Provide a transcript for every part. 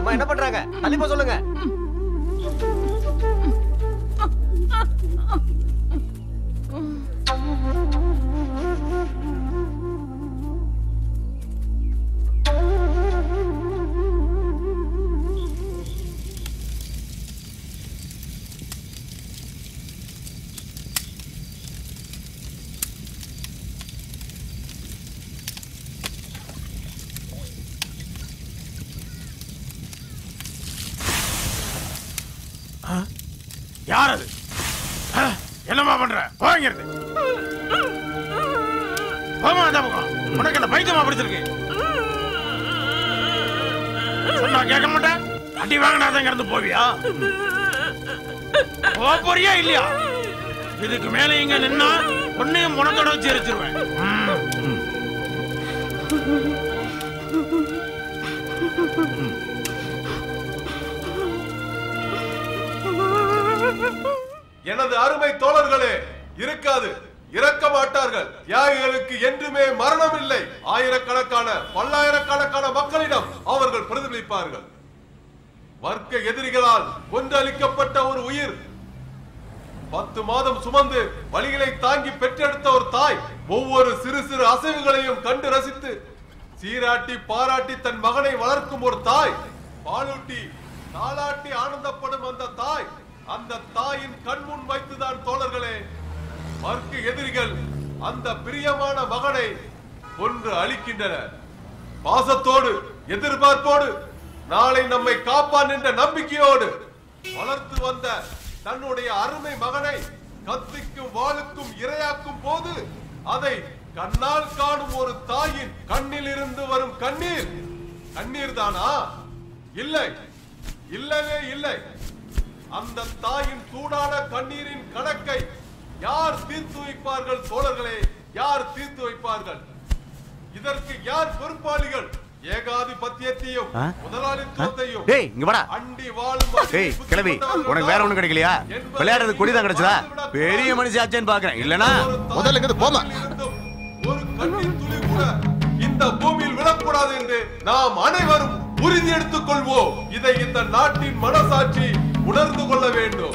அம்மா என்ன பண்றாங்க கண்டிப்பா சொல்லுங்க யார் அது ஆ, என்னம்மா பண்ற போங்கிறது போமா அந்த பக்கம் உனக்கு என்ன பைத்தியமா பிடிச்சிருக்கு சொன்னா கேட்க மாட்டேன் அடி வாங்கினாதான் இருந்து போவியா போக போறியா இல்லையா இதுக்கு மேல இங்க நின்னா உன்னையும் முனத்தோட வச்சு எரிச்சிருவேன் ம். எனது அருமை தோழர்களே இருக்காது இறக்க மாட்டார்கள் தியாகிகளுக்கு என்றுமே மரணம் இல்லை ஆயிரக்கணக்கான பல்லாயிரக்கணக்கான மக்களிடம் அவர்கள் பிரதிபலிப்பார்கள் வர்க்க எதிரிகளால் கொன்றளிக்கப்பட்ட ஒரு உயிர் பத்து மாதம் சுமந்து வலிகளை தாங்கி பெற்றெடுத்த ஒரு தாய் ஒவ்வொரு சிறு சிறு அசைவுகளையும் கண்டு ரசித்து சீராட்டி பாராட்டி தன் மகனை வளர்க்கும் ஒரு தாய் பாலூட்டி தாளாட்டி ஆனந்தப்படும் அந்த தாய் அந்த தாயின் கண்முன் வைத்துதான் தோழர்களே வர்க்க எதிரிகள் அந்த பிரியமான மகனை கொன்று அழிக்கின்றனர் பாசத்தோடு எதிர்பார்ப்போடு நாளை நம்மை காப்பான் என்ற நம்பிக்கையோடு வளர்த்து வந்த தன்னுடைய அருமை மகனை கத்திக்கும் வாளுக்கும் இரையாக்கும் போது அதை கண்ணால் காணும் ஒரு தாயின் கண்ணில் இருந்து வரும் கண்ணீர் கண்ணீர் தானா இல்லை இல்லவே இல்லை அந்த தாயின் சூடான கண்ணீரின் கணக்கை யார் தீர்த்து வைப்பார்கள் தோழர்களே யார் தீர்த்து வைப்பார்கள் இதற்கு யார் பொறுப்பாளிகள் ஏகாதிபத்தியத்தையும் ஆ? முதலாளித்துவத்தையும் டேய், இங்க வாடா. அண்டி வாழும் டேய் கிளவி உனக்கு வேற ஒண்ணும் கிடைக்கலையா விளையாடுறது கொடி தான் கிடைச்சதா பெரிய மனுஷாச்சேன்னு பாக்குறேன் இல்லனா முதல்ல இங்கிருந்து போமா ஒரு கண்ணீர் துளி கூட இந்த பூமியில் விழக்கூடாது என்று நாம் அனைவரும் உறுதி எடுத்துக் கொள்வோம் இதை இந்த நாட்டின் மனசாட்சி உணர்ந்து கொள்ள வேண்டும்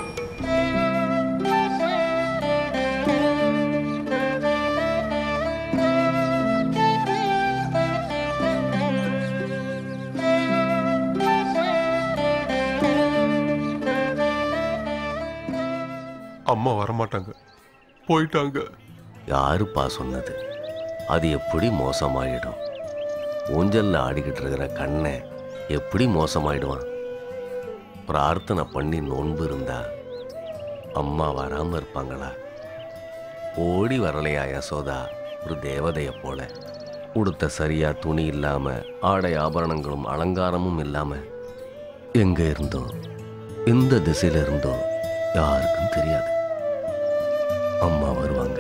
அம்மா வரமாட்டாங்க போயிட்டாங்க யாருப்பா சொன்னது அது எப்படி மோசமாயிடும் ஊஞ்சல்ல ஆடிக்கிட்டு இருக்கிற கண்ணை எப்படி மோசமாயிடுவான் பிரார்த்தனை பண்ணி நோன்பு இருந்தா அம்மா வராம இருப்பாங்களா ஓடி வரலையா யசோதா ஒரு தேவதைய போல உடுத்த சரியா துணி இல்லாம ஆடை ஆபரணங்களும் அலங்காரமும் இல்லாம எங்க இருந்தோ எந்த திசையில இருந்தோ யாருக்கும் தெரியாது அம்மா வருவாங்க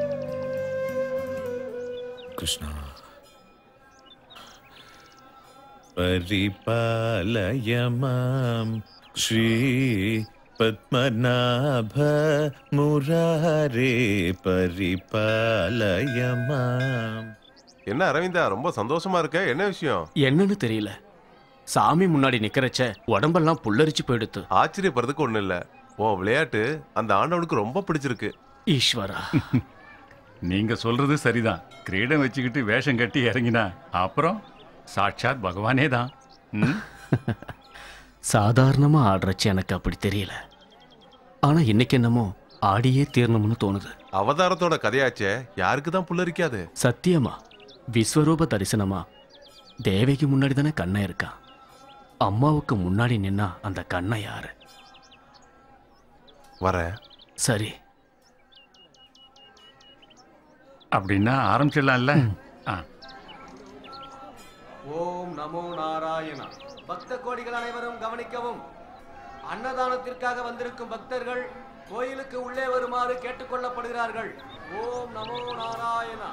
कृष्णा परिपालय मां श्री पद्मनाभ मुरारे परिपालय माम् என்ன அரவிந்தா ரொம்ப சந்தோஷமா இருக்க என்ன விஷயம் என்னன்னு தெரியல சாமி முன்னாடி நிக்கிறச்ச உடம்பெல்லாம் புல்லரிச்சு போயிடுத்து ஆச்சரியப்படுறதுக்கு ஒண்ணு இல்ல உன் விளையாட்டு அந்த ஆண்டவனுக்கு ரொம்ப பிடிச்சிருக்கு ஈஸ்வரா நீங்க சொல்றது சரிதான் கிரீடம் வச்சுக்கிட்டு வேஷம் கட்டி இறங்கினா அப்புறம் சாட்சாத் பகவானே தான் ம்? சாதாரணமா ஆடுறச்சு எனக்கு அப்படி தெரியல ஆனா இன்னைக்கு என்னமோ ஆடியே தீரணும்னு தோணுது அவதாரத்தோட கதையாச்சே யாருக்கு தான் புல்லரிக்காது சத்தியமா விஸ்வரூப தரிசனமா தேவைக்கு முன்னாடி தானே கண்ணை இருக்கான் அம்மாவுக்கு முன்னாடி நின்னா அந்த கண்ணை யாரு வரேன் சரி அப்படின்னா ஆரம்பிச்சிடலாம்ல ஆ ஓம் நமோ நாராயணா பக்த கோடிகள் அனைவரும் கவனிக்கவும் அன்னதானத்திற்காக வந்திருக்கும் பக்தர்கள் கோயிலுக்கு உள்ளே வருமாறு கேட்டுக்கொள்ளப்படுகிறார்கள் ஓம் நமோ நாராயணா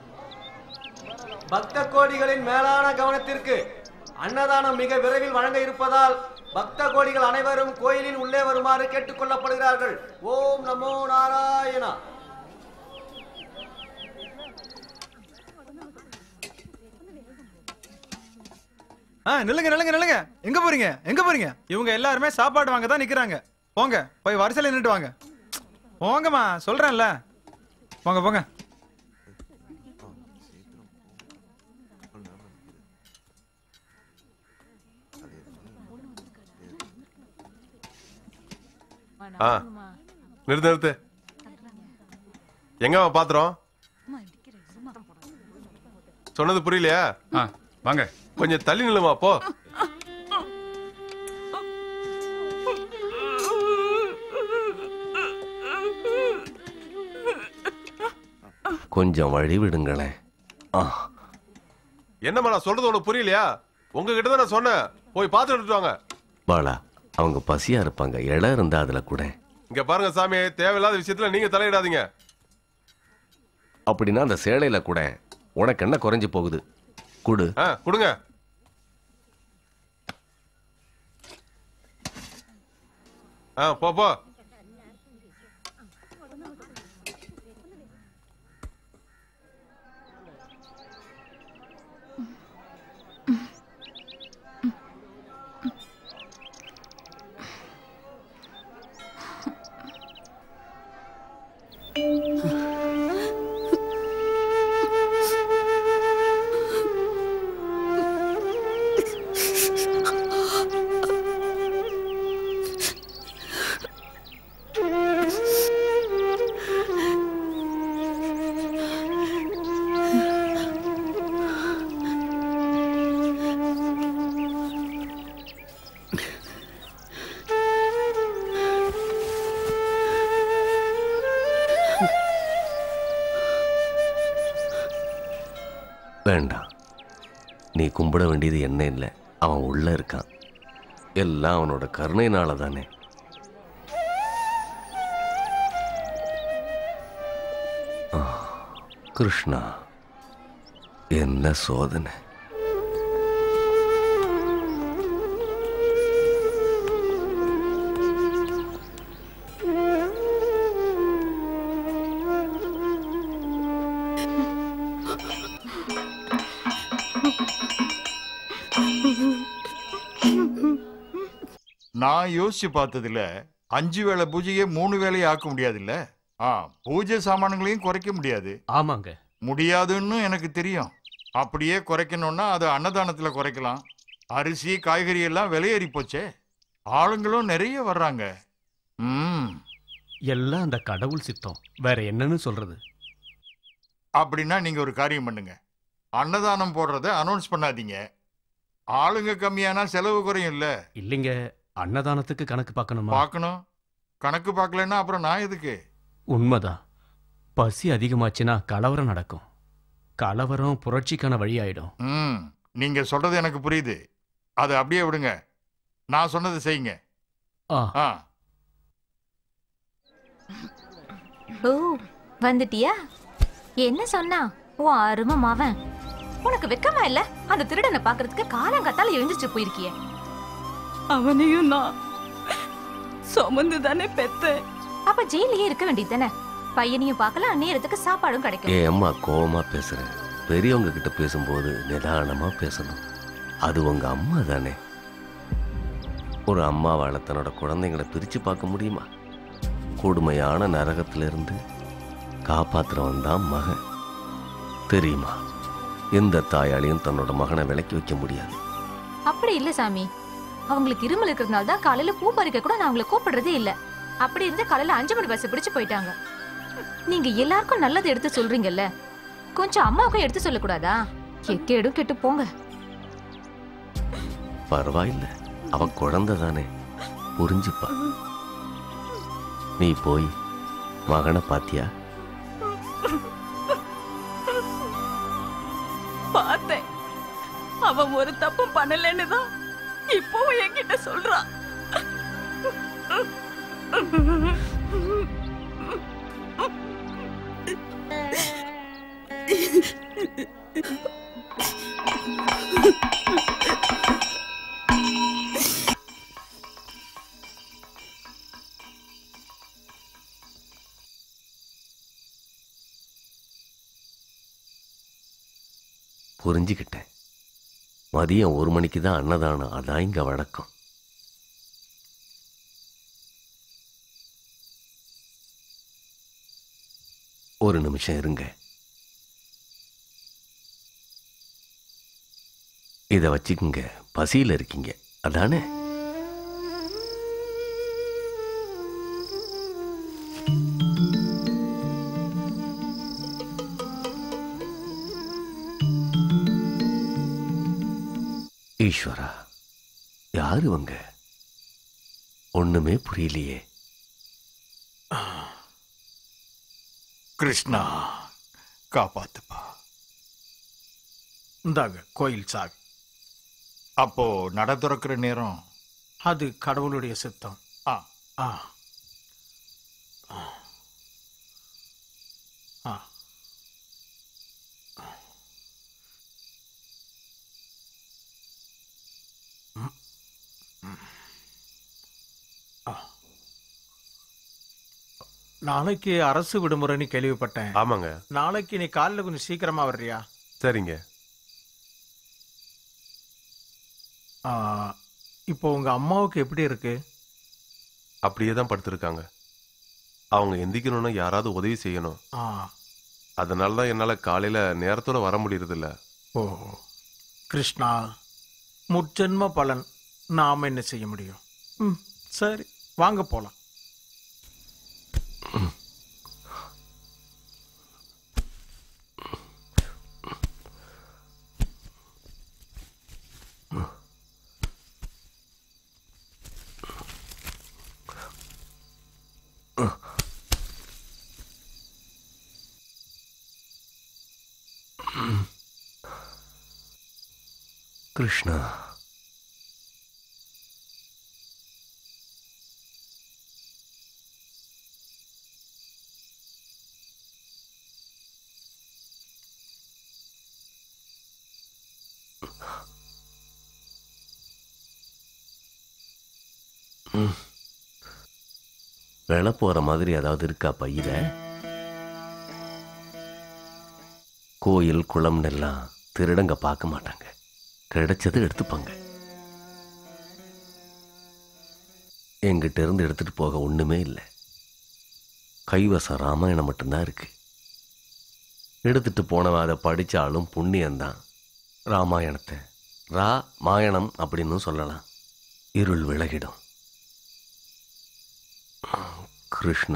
பக்த கோடிகளின் மேலான கவனத்திற்கு அன்னதானம் மிக விரைவில் வழங்க இருப்பதால் பக்த கோடிகள் அனைவரும் கோயிலின் உள்ளே வருமாறு கேட்டுக்கொள்ளப்படுகிறார்கள் ஓம் நமோ நாராயணா ஆ நில்லுங்க நில்லுங்க நில்லுங்க எங்க போறீங்க எங்க போறீங்க இவங்க எல்லாருமே சாப்பாடு வாங்க தான் நிக்கிறாங்க போங்க போய் வரிசையில நின்னுட்டு வாங்க போங்கம்மா சொல்றேன்ல போங்க போங்க ஆ நிறுத்து நிறுத்து எங்க அவன் பாத்திரம் சொன்னது புரியலையா ஆ வாங்க கொஞ்சம் தள்ளி நில்லுமா போ கொஞ்சம் வழி விடுங்களேன் ஆ என்னம்மா நான் சொல்றது உனக்கு புரியலையா உங்ககிட்ட தான் நான் சொன்னேன் போய் பார்த்து எடுத்துட்டு வாங்க பாலா அவங்க பசியா இருப்பாங்க இடம் இருந்தா அதுல கூட இங்க பாருங்க சாமி தேவையில்லாத விஷயத்துல நீங்க தலையிடாதீங்க அப்படின்னா அந்த சேலையில கூட உனக்கு என்ன குறைஞ்சு போகுது குடு ஆ கொடுங்க ஆ போ போ வேண்டாம் நீ கும்பிட வேண்டியது என்ன இல்லை அவன் உள்ள இருக்கான் எல்லாம் அவனோட கருணையினால தானே ஆ, கிருஷ்ணா என்ன சோதனை நான் யோசிச்சு பார்த்ததுல அஞ்சு வேளை பூஜையை மூணு வேலையை ஆக்க முடியாதுல்ல ஆ பூஜை சாமான்களையும் குறைக்க முடியாது ஆமாங்க முடியாதுன்னு எனக்கு தெரியும் அப்படியே குறைக்கணும்னா அதை அன்னதானத்துல குறைக்கலாம் அரிசி காய்கறி எல்லாம் விலையேறி போச்சே ஆளுங்களும் நிறைய வர்றாங்க ம் எல்லாம் அந்த கடவுள் சித்தம் வேற என்னன்னு சொல்றது அப்படின்னா நீங்க ஒரு காரியம் பண்ணுங்க அன்னதானம் போடுறத அனௌன்ஸ் பண்ணாதீங்க ஆளுங்க கம்மியானா செலவு குறையும் இல்ல இல்லைங்க அன்னதானத்துக்கு கணக்கு பார்க்கணுமா பார்க்கணும் கணக்கு பார்க்கலன்னா அப்புறம் நான் எதுக்கு உண்மைதான் பசி அதிகமாச்சுன்னா கலவரம் நடக்கும் கலவரம் புரட்சிக்கான வழியாயிடும் ம் நீங்க சொல்றது எனக்கு புரியுது அதை அப்படியே விடுங்க நான் சொன்னதை செய்யுங்க ஆ ஆ ஓ வந்துட்டியா என்ன சொன்னா உன் அருமை மாவன் உனக்கு வெக்கமா இல்ல அந்த திருடனை பாக்குறதுக்கு காலங்காத்தால எழுந்திருச்சு போயிருக்கியே அவனையும் நான் சுமந்து தானே பெத்தேன் அப்ப ஜெயிலேயே இருக்க வேண்டியதுதானே பையனையும் பார்க்கலாம் நேரத்துக்கு சாப்பாடும் ஏ கிடைக்கும் அம்மா கோவமா பேசுறேன் பெரியவங்க கிட்ட பேசும்போது நிதானமா பேசணும் அது உங்க அம்மா தானே ஒரு அம்மாவால தன்னோட குழந்தைங்களை பிரிச்சு பார்க்க முடியுமா கொடுமையான நரகத்திலிருந்து காப்பாத்துறவன் தான் மகன் தெரியுமா எந்த தாயாலையும் தன்னோட மகனை விலக்கி வைக்க முடியாது அப்படி இல்ல சாமி அவங்களுக்கு இருமல் இருக்கிறதுனால தான் காலையில பூ பறிக்க கூட நான் அவங்களை கூப்பிடுறதே இல்ல அப்படி இருந்து காலையில அஞ்சு மணி பஸ் பிடிச்சு போயிட்டாங்க நீங்க எல்லாருக்கும் நல்லது எடுத்து சொல்றீங்கல்ல கொஞ்சம் அம்மாவுக்கும் எடுத்து சொல்லக்கூடாதா கெட்டேடும் கெட்டு போங்க பரவாயில்ல அவ குழந்தை தானே புரிஞ்சுப்பா நீ போய் மகனை பாத்தியா பார்த்தேன் அவன் ஒரு தப்பு பண்ணலன்னு தான் இப்பவும் என்கிட்ட சொல்றான் புரிஞ்சுக்கிட்டேன் மதியம் ஒரு மணிக்கு தான் அன்னதானம் அதான் இங்க வழக்கம் ஒரு நிமிஷம் இருங்க இதை வச்சுக்குங்க பசியில் இருக்கீங்க அதானே ஈஸ்வரா யார் இவங்க ஒண்ணுமே புரியலையே கிருஷ்ணா காப்பாத்துப்பா இந்தாங்க கோயில் சாவி அப்போ நட திறக்கிற நேரம் அது கடவுளுடைய சித்தம் ஆ ஆ ஆ. ஆ ம். ம். ஆ. நாளைக்கு அரசு விடுமுறைன்னு கேள்விப்பட்டேன் ஆமாங்க நாளைக்கு நீ காலைல கொஞ்சம் சீக்கிரமா வர்றியா சரிங்க ஆ, இப்போ உங்க அம்மாவுக்கு எப்படி இருக்கு அப்படியே தான் படுத்திருக்காங்க அவங்க எந்திக்கணும்னா யாராவது உதவி செய்யணும் ஆ அதனால தான் என்னால் காலையில் நேரத்தோட வர முடியறதில்ல ஓ கிருஷ்ணா முற்ஜென்ம பலன் நாம என்ன செய்ய முடியும் ம் சரி வாங்க போலாம் கிருஷ்ணா ம். விலை போற மாதிரி ஏதாவது இருக்கா பையில கோயில் குளம்னு எல்லாம் திருடங்க பார்க்க மாட்டாங்க கிடைச்சது எடுத்துப்பாங்க எங்கிட்ட இருந்து எடுத்துட்டு போக ஒண்ணுமே இல்லை கைவசம் ராமாயணம் மட்டும்தான் இருக்கு எடுத்துட்டு போனவன் அதை படிச்சாலும் புண்ணியம்தான் ராமாயணத்தை ரா மாயணம் அப்படின்னு சொல்லலாம் இருள் விலகிடும் கிருஷ்ணா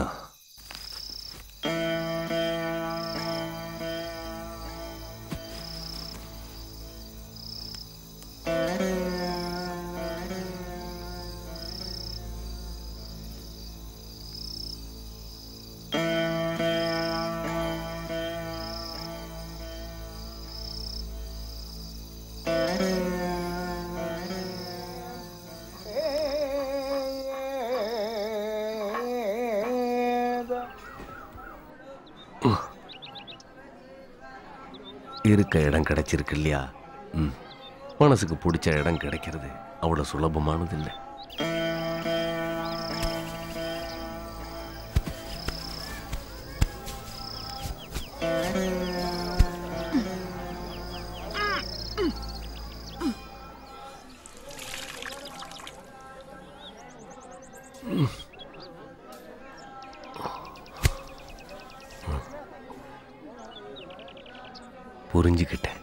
இருக்க இடம் கிடைச்சிருக்கு இல்லையா ம் மனசுக்கு பிடிச்ச இடம் கிடைக்கிறது அவ்வளோ சுலபமானது இல்லை புரிஞ்சுக்கிட்டேன்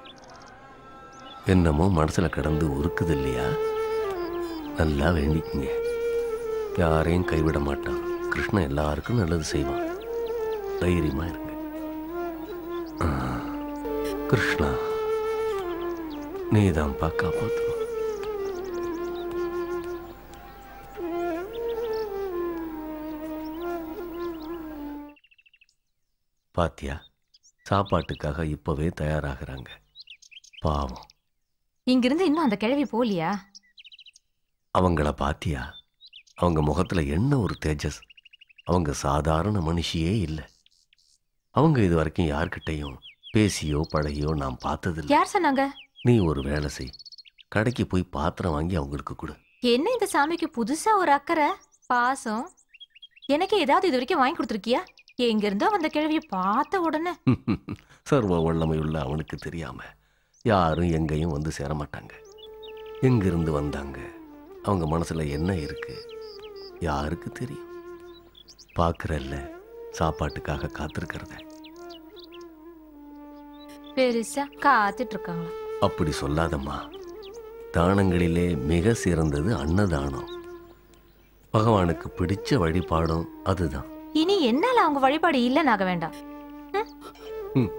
என்னமோ மனசுல கடந்து உருக்குது இல்லையா நல்லா வேண்டிக்குங்க யாரையும் கைவிட மாட்டான் கிருஷ்ணன் எல்லாருக்கும் நல்லது செய்வான் தைரியமா இருங்க ஆ, கிருஷ்ணா நீதான்ப்பா காப்பாற்றணும் பாத்தியா சாப்பாட்டுக்காக இப்பவே தயாராகிறாங்க பாவம் இங்கிருந்து இன்னும் அந்த கிழவி போலியா அவங்கள பாத்தியா அவங்க முகத்துல என்ன ஒரு தேஜஸ் அவங்க சாதாரண மனுஷியே இல்லை அவங்க இது வரைக்கும் யார்கிட்டயும் பேசியோ பழகியோ நான் பார்த்ததில்லை யார் சொன்னாங்க நீ ஒரு வேலை செய் கடைக்கு போய் பாத்திரம் வாங்கி அவங்களுக்கு கொடு என்ன இந்த சாமிக்கு புதுசா ஒரு அக்கறை பாசம் எனக்கு ஏதாவது இது வரைக்கும் வாங்கி கொடுத்துருக்கியா எங்க இருந்தோ வந்த கிழவிய பார்த்த உடனே சர்வ வல்லமையுள்ள அவனுக்கு தெரியாம யாரும் எங்கேயும் வந்து சேர மாட்டாங்க எங்கிருந்து வந்தாங்க அவங்க மனசுல என்ன இருக்கு யாருக்கு தெரியும் பார்க்கறல்ல சாப்பாட்டுக்காக காத்திருக்கிறத பெருசா காத்துட்டு இருக்காங்களா அப்படி சொல்லாதம்மா தானங்களிலே மிக சிறந்தது அன்னதானம் பகவானுக்கு பிடிச்ச வழிபாடும் அதுதான் இனி என்னால அவங்க வழிபாடு இல்லைன்னு ஆக வேண்டாம் ம்.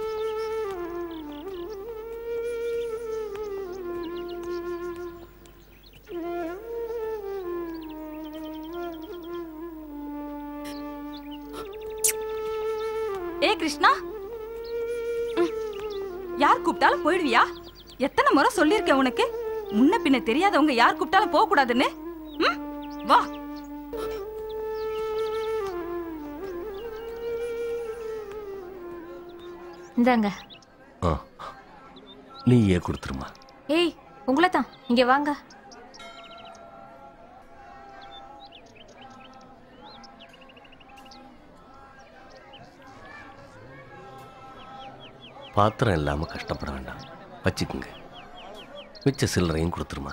ஏ கிருஷ்ணா ம். யார் கூப்பிட்டாலும் போயிடுவியா எத்தனை முறை சொல்லியிருக்கேன் உனக்கு முன்ன பின்ன தெரியாதவங்க யார் கூப்பிட்டாலும் போக கூடாதுன்னு ம்? வா இந்தாங்க ஆ நீயே கொடுத்துருமா ஏய் உங்களை தான் இங்க வாங்க பாத்திரம் இல்லாமல் கஷ்டப்பட வேண்டாம் வச்சுக்குங்க மிச்ச சில்லறையும் கொடுத்துருமா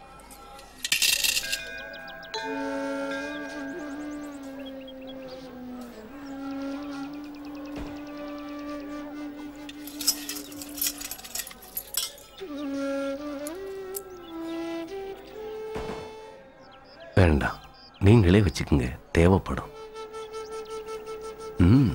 வேண்டாம் நீங்களே வச்சுக்குங்க தேவைப்படும் ம்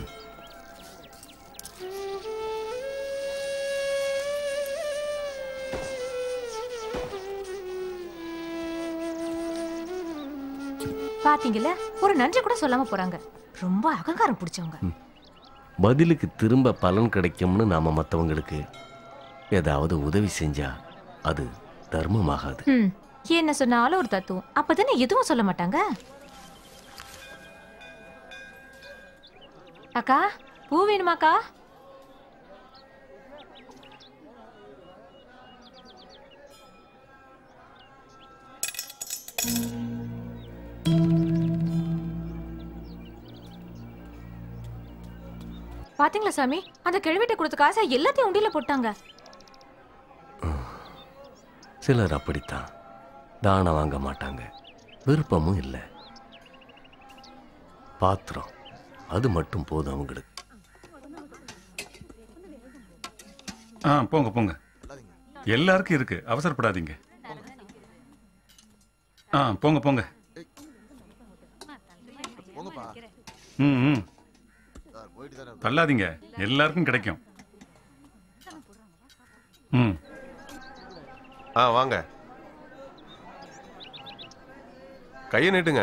பாத்தீங்கல்ல ஒரு நன்றி கூட சொல்லாம போறாங்க ரொம்ப அகங்காரம் பிடிச்சவங்க பதிலுக்கு திரும்ப பலன் கிடைக்கும்னு நாம மற்றவங்களுக்கு ஏதாவது உதவி செஞ்சா அது தர்மமாகாது ம் என்ன சொன்னாலும் ஒரு தத்துவம் அப்பதானே எதுவும் சொல்ல மாட்டாங்க அக்கா பூ வேணுமாக்கா பாத்தீங்களா சாமி அந்த கிழவிட்ட கொடுத்த காசை எல்லாத்தையும் உண்டியில போட்டாங்க சிலர் அப்படித்தான் தானம் வாங்க மாட்டாங்க விருப்பமும் இல்லை பாத்திரம் அது மட்டும் போதும் அவங்களுக்கு ஆ போங்க போங்க எல்லாருக்கும் இருக்கு அவசரப்படாதீங்க ஆ போங்க போங்க ம் ம் தள்ளாதீங்க எல்லாருக்கும் கிடைக்கும் ம் ஆ வாங்க கையை நீட்டுங்க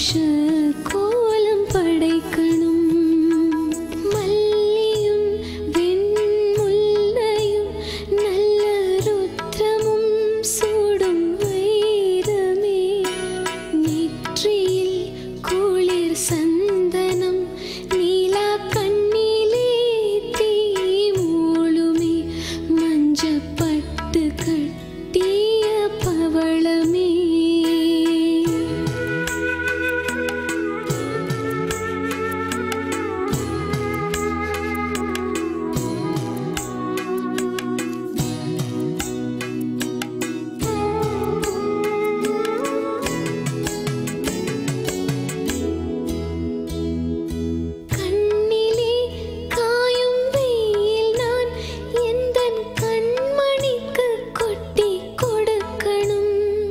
விஷ கோலம் படைக்கணும் மல்லியும் வெண்முல்லையும் நல்ல ருத்ரமும் சூடும் வைரமே நெற்றியில் குளிர் சந்தனம் நீலா கண்ணிலே தீ மூழுமே மஞ்சப்பட்டு கட்டிய பவளமே கண்ணிலே காயும் வெயில் நான் எந்தன் கண்மணிக்கு கொட்டி கொடுக்கணும்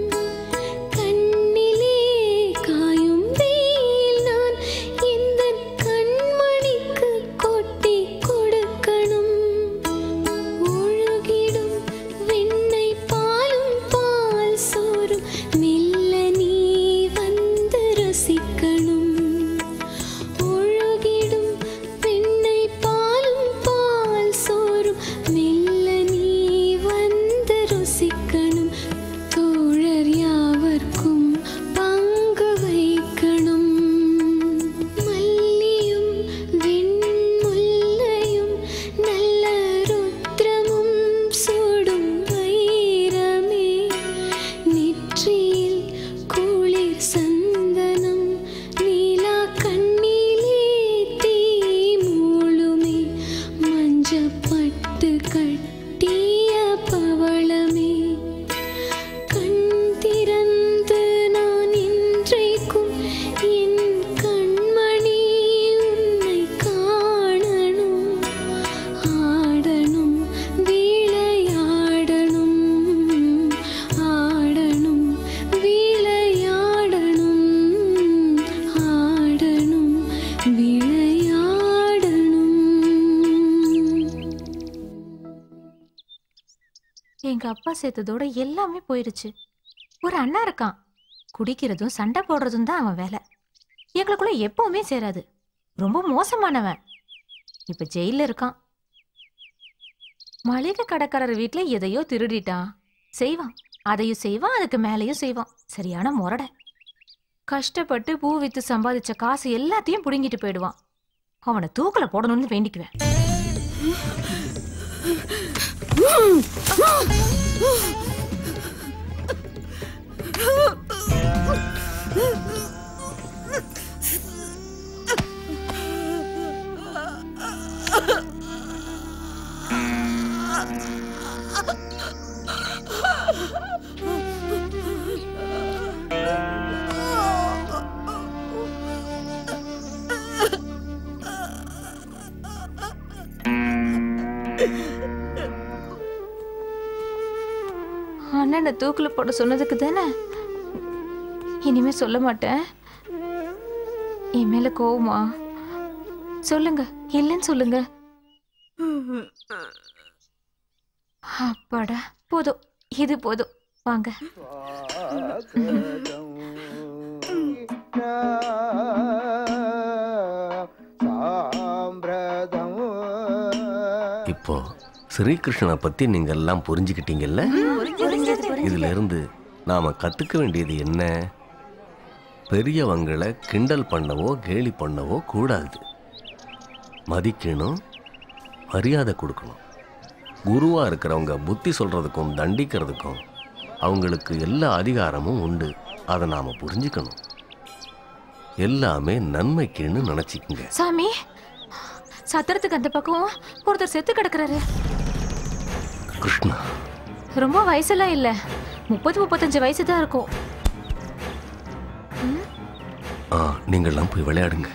கண்ணிலே காயும் வெயில் நான் எந்தன் கண்மணிக்கு கொட்டி கொடுக்கணும் ஒழுகிடும் வெண்ணெய் பாலும் பால் சோறும் மெல்ல நீ வந்து ரசிக்கணும் ஒழுகிடும் வெண்ணெய் பாலும் பால் சோறும் மெல்ல நீ வந்து ருசிக்கணும் தோழர் யாவர்க்கும் பங்கு வைக்கணும் மல்லியும் வெண்முல்லையும் நல்ல ருத்ரமும் சூடும் வைரமே நெற்றியில் குளிர் சந்தனம் நீலா கண்ணிலே தீ மூழுமே மஞ்சப்பட்டு கட்டிய பவளமே கண் திறந்து நான் இன்றைக்கும் என் கண்மணி உன்னை காணணும் ஆடணும் விளையாடணும் ஆடணும் விளையாடணும் ஆடணும் விளையாடணும் எங்க அப்பா சேர்த்ததோட எல்லாமே போயிடுச்சு ஒரு அண்ணா இருக்கான் குடிக்கிறதும் சண்டை போடுறதும் தான் அவன் வேலை எங்களுக்குள்ள எப்பவுமே சேராது ரொம்ப மோசமானவன் இப்ப ஜெயில இருக்கான் மளிகை கடைக்காரர் வீட்ல எதையோ திருடிட்டான் செய்வான் அதையும் செய்வான் அதுக்கு மேலேயும் செய்வான் சரியான முரடை கஷ்டப்பட்டு பூ வித்து சம்பாதிச்ச காசு எல்லாத்தையும் புடுங்கிட்டு போயிடுவான் அவனை தூக்கல போடணும்னு வேண்டிக்குவேன் அண்ணனை தூக்குல போட சொன்னதுக்கு தானே இனிமே சொல்ல மாட்டேன் என் மேல கோவமா சொல்லுங்க இல்லைன்னு சொல்லுங்க அப்பாடா போதும் இது போதும் வாங்க இப்போ ஸ்ரீகிருஷ்ணனை பத்தி நீங்க எல்லாம் புரிஞ்சுக்கிட்டீங்கல்ல இதுல இருந்து நாம கத்துக்க வேண்டியது என்ன பெரியவங்களை கிண்டல் பண்ணவோ கேலி பண்ணவோ கூடாது மதிக்கணும் மரியாதை கொடுக்கணும் குருவா இருக்கிறவங்க புத்தி சொல்றதுக்கும் தண்டிக்கிறதுக்கும் அவங்களுக்கு எல்லா அதிகாரமும் உண்டு அதை நாம புரிஞ்சுக்கணும் எல்லாமே நன்மைக்குன்னு நினைச்சுக்குங்க சாமி சத்திரத்துக்கு அந்த பக்கம் ஒருத்தர் செத்து கிடக்குறாரு கிருஷ்ணா ரொம்ப வயசெல்லாம் இல்ல முப்பது முப்பத்தஞ்சு வயசு தான் இருக்கும் ஆ நீங்கள்லாம் போய் விளையாடுங்க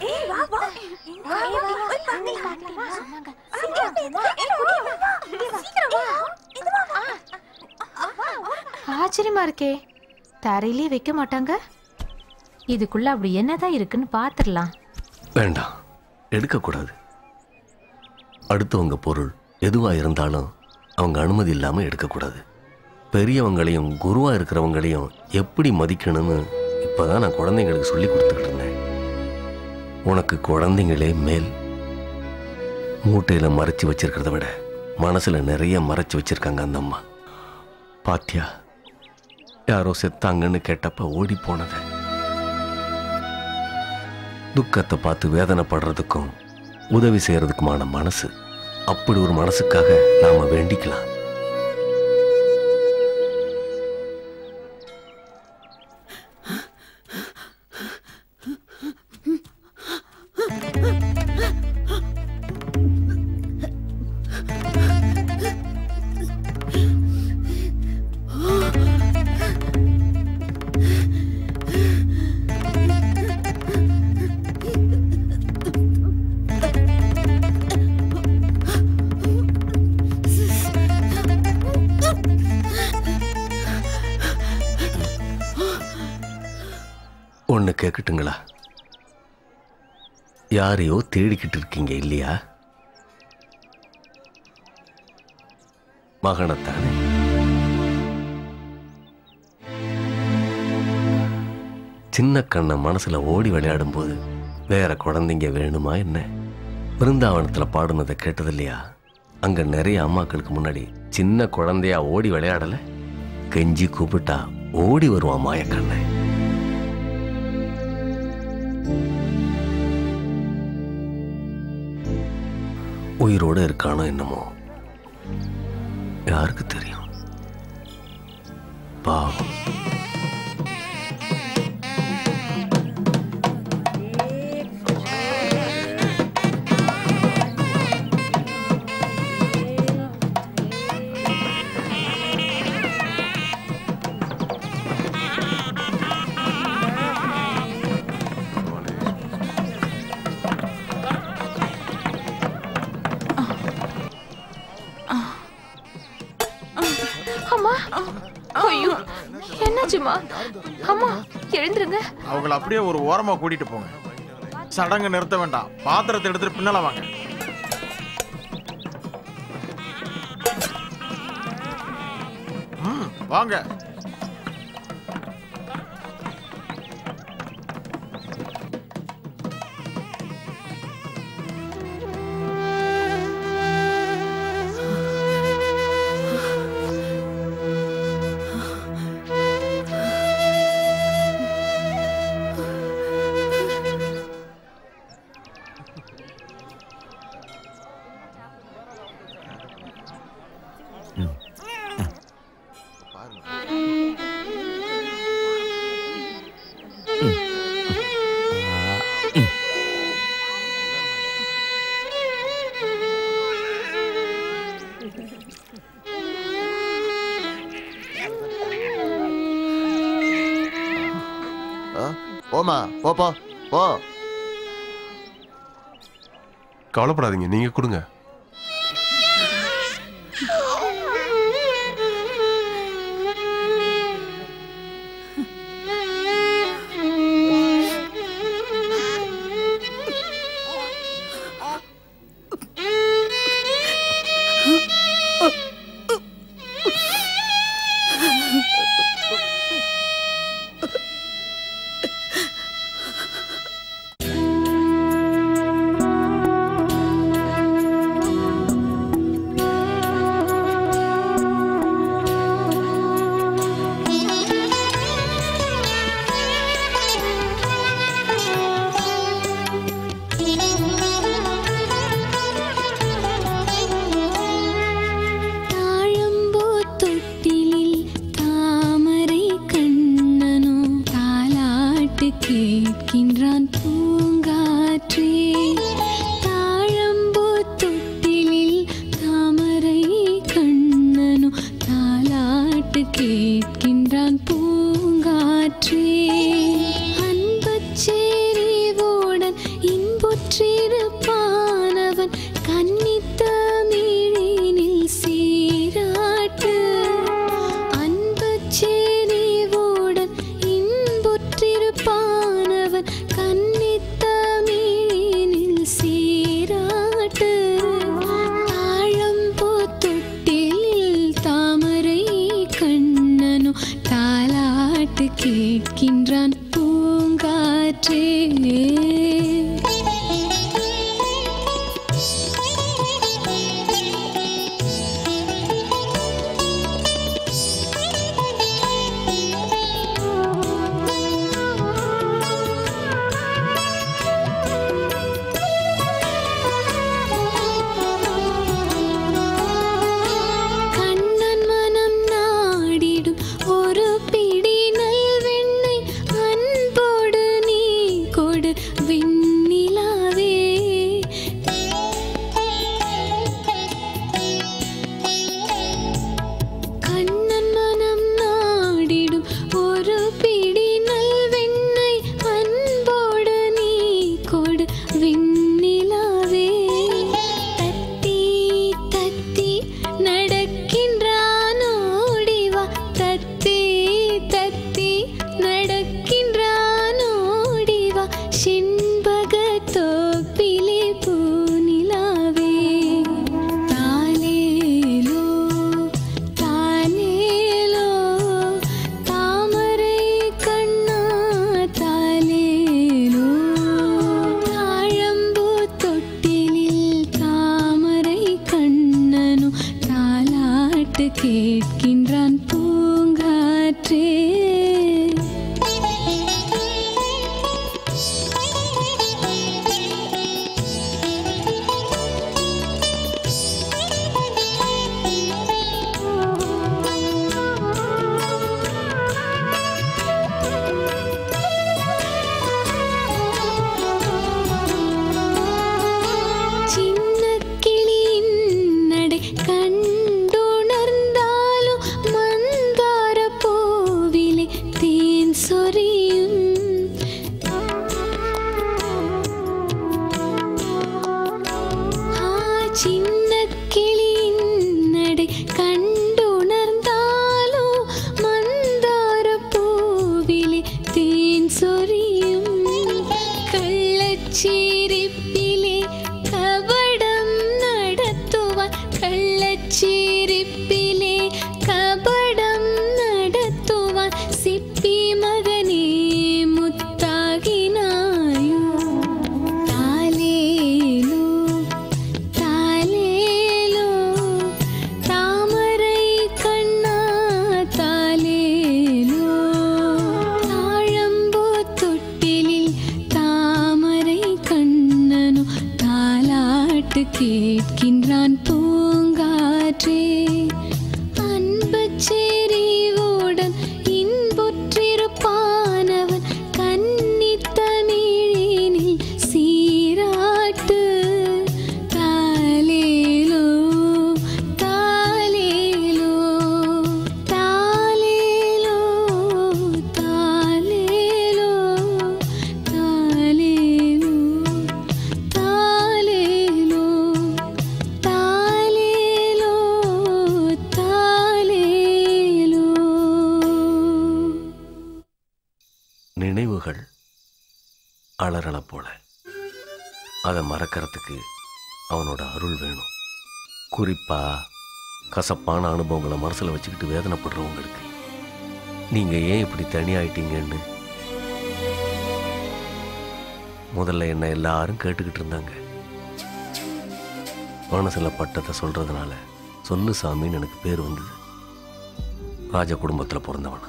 ஆச்சரியமா இருக்கே தரையிலே வைக்க மாட்டாங்க இதுக்குள்ள அப்படி என்னதான் இருக்குன்னு பாத்துடலாம் வேண்டாம் எடுக்கக்கூடாது அடுத்தவங்க பொருள் எதுவா இருந்தாலும் அவங்க அனுமதி இல்லாம எடுக்கக்கூடாது பெரியவங்களையும் குருவா இருக்கிறவங்களையும் எப்படி மதிக்கணும்னு இப்ப இப்பதான் நான் குழந்தைங்களுக்கு சொல்லி கொடுத்துக்கிட்டு இருந்தேன் உனக்கு குழந்தைங்களே மேல் மூட்டையில மறைச்சு வச்சிருக்கிறத விட மனசுல நிறைய மறைச்சு வச்சிருக்காங்க அந்த அம்மா பாத்தியா யாரோ செத்தாங்கன்னு கேட்டப்ப ஓடி போனத துக்கத்தை பார்த்து வேதனைப்படுறதுக்கும் உதவி செய்யறதுக்குமான மனசு அப்படி ஒரு மனசுக்காக நாம வேண்டிக்கலாம் ஒன்று கேட்கட்டுங்களா யாரையோ தேடிக்கிட்டு இருக்கீங்க இல்லையா மகனைத்தானே சின்ன கண்ணை மனசுல ஓடி விளையாடும் போது வேற குழந்தைங்க வேணுமா என்ன பிருந்தாவனத்துல பாடுனதை கேட்டது இல்லையா அங்க நிறைய அம்மாக்களுக்கு முன்னாடி சின்ன குழந்தையா ஓடி விளையாடல கெஞ்சி கூப்பிட்டா ஓடி வருவான் மாயக்கண்ணன் உயிரோட இருக்கானோ என்னமோ யாருக்கு தெரியும் பாவம் அம்மா ஐயோ என்னாச்சுமா அம்மா எழுந்துருங்க அவங்கள அப்படியே ஒரு ஓரமா கூட்டிட்டு போங்க சடங்கு நிறுத்த வேண்டாம் பாத்திரத்தை எடுத்துட்டு பின்னால வாங்க ம், வாங்க ஆ? போம்மா போ போ போ கவலைப்படாதீங்க நீங்க கொடுங்க தாழம்பூ தொட்டிலில் தாமரை கண்ணனோ தாலாட்டு கேட்கின்றான் பூங்காற்றே தாழம்பூ தொட்டிலில் தாமரை கண்ணனோ தாலாட்டு கேட்கின்றான் பூங்காற்றே அன்பச்சேரிவோடன் இன்புற்றிருப்பானவன் கன்னித்தமிழினில் சீராட்டு அன்பச்சேரிவோடன் இன்புற்றிருப்பானவன் கன்னித்த தாலாட்டு கேட்கின்றான் பூங்காற்றே அன்பு செறிவுடன் இன்புற்றிருப்பானவன் கன்னித்தமிழினில் சீராட்டு தாலேலோ தாலேலோ தாலேலோ தாலேலோ தாலேலோ தாலேலோ தாலேலோ தாலேலோ நினைவுகள் அலறல போல அதை மறக்கறதுக்கு அவனோட அருள் வேணும் குறிப்பா கசப்பான அனுபவங்களை மனசுல வச்சுக்கிட்டு வேதனைப்படுறவங்களுக்கு நீங்க ஏன் இப்படி தனியாயிட்டீங்கன்னு முதல்ல என்ன எல்லாரும் கேட்டுக்கிட்டு இருந்தாங்க மனசுல பட்டதை சொல்றதுனால சொல்லு சாமின்னு எனக்கு பேர் வந்தது ராஜ குடும்பத்தில் பிறந்தவனா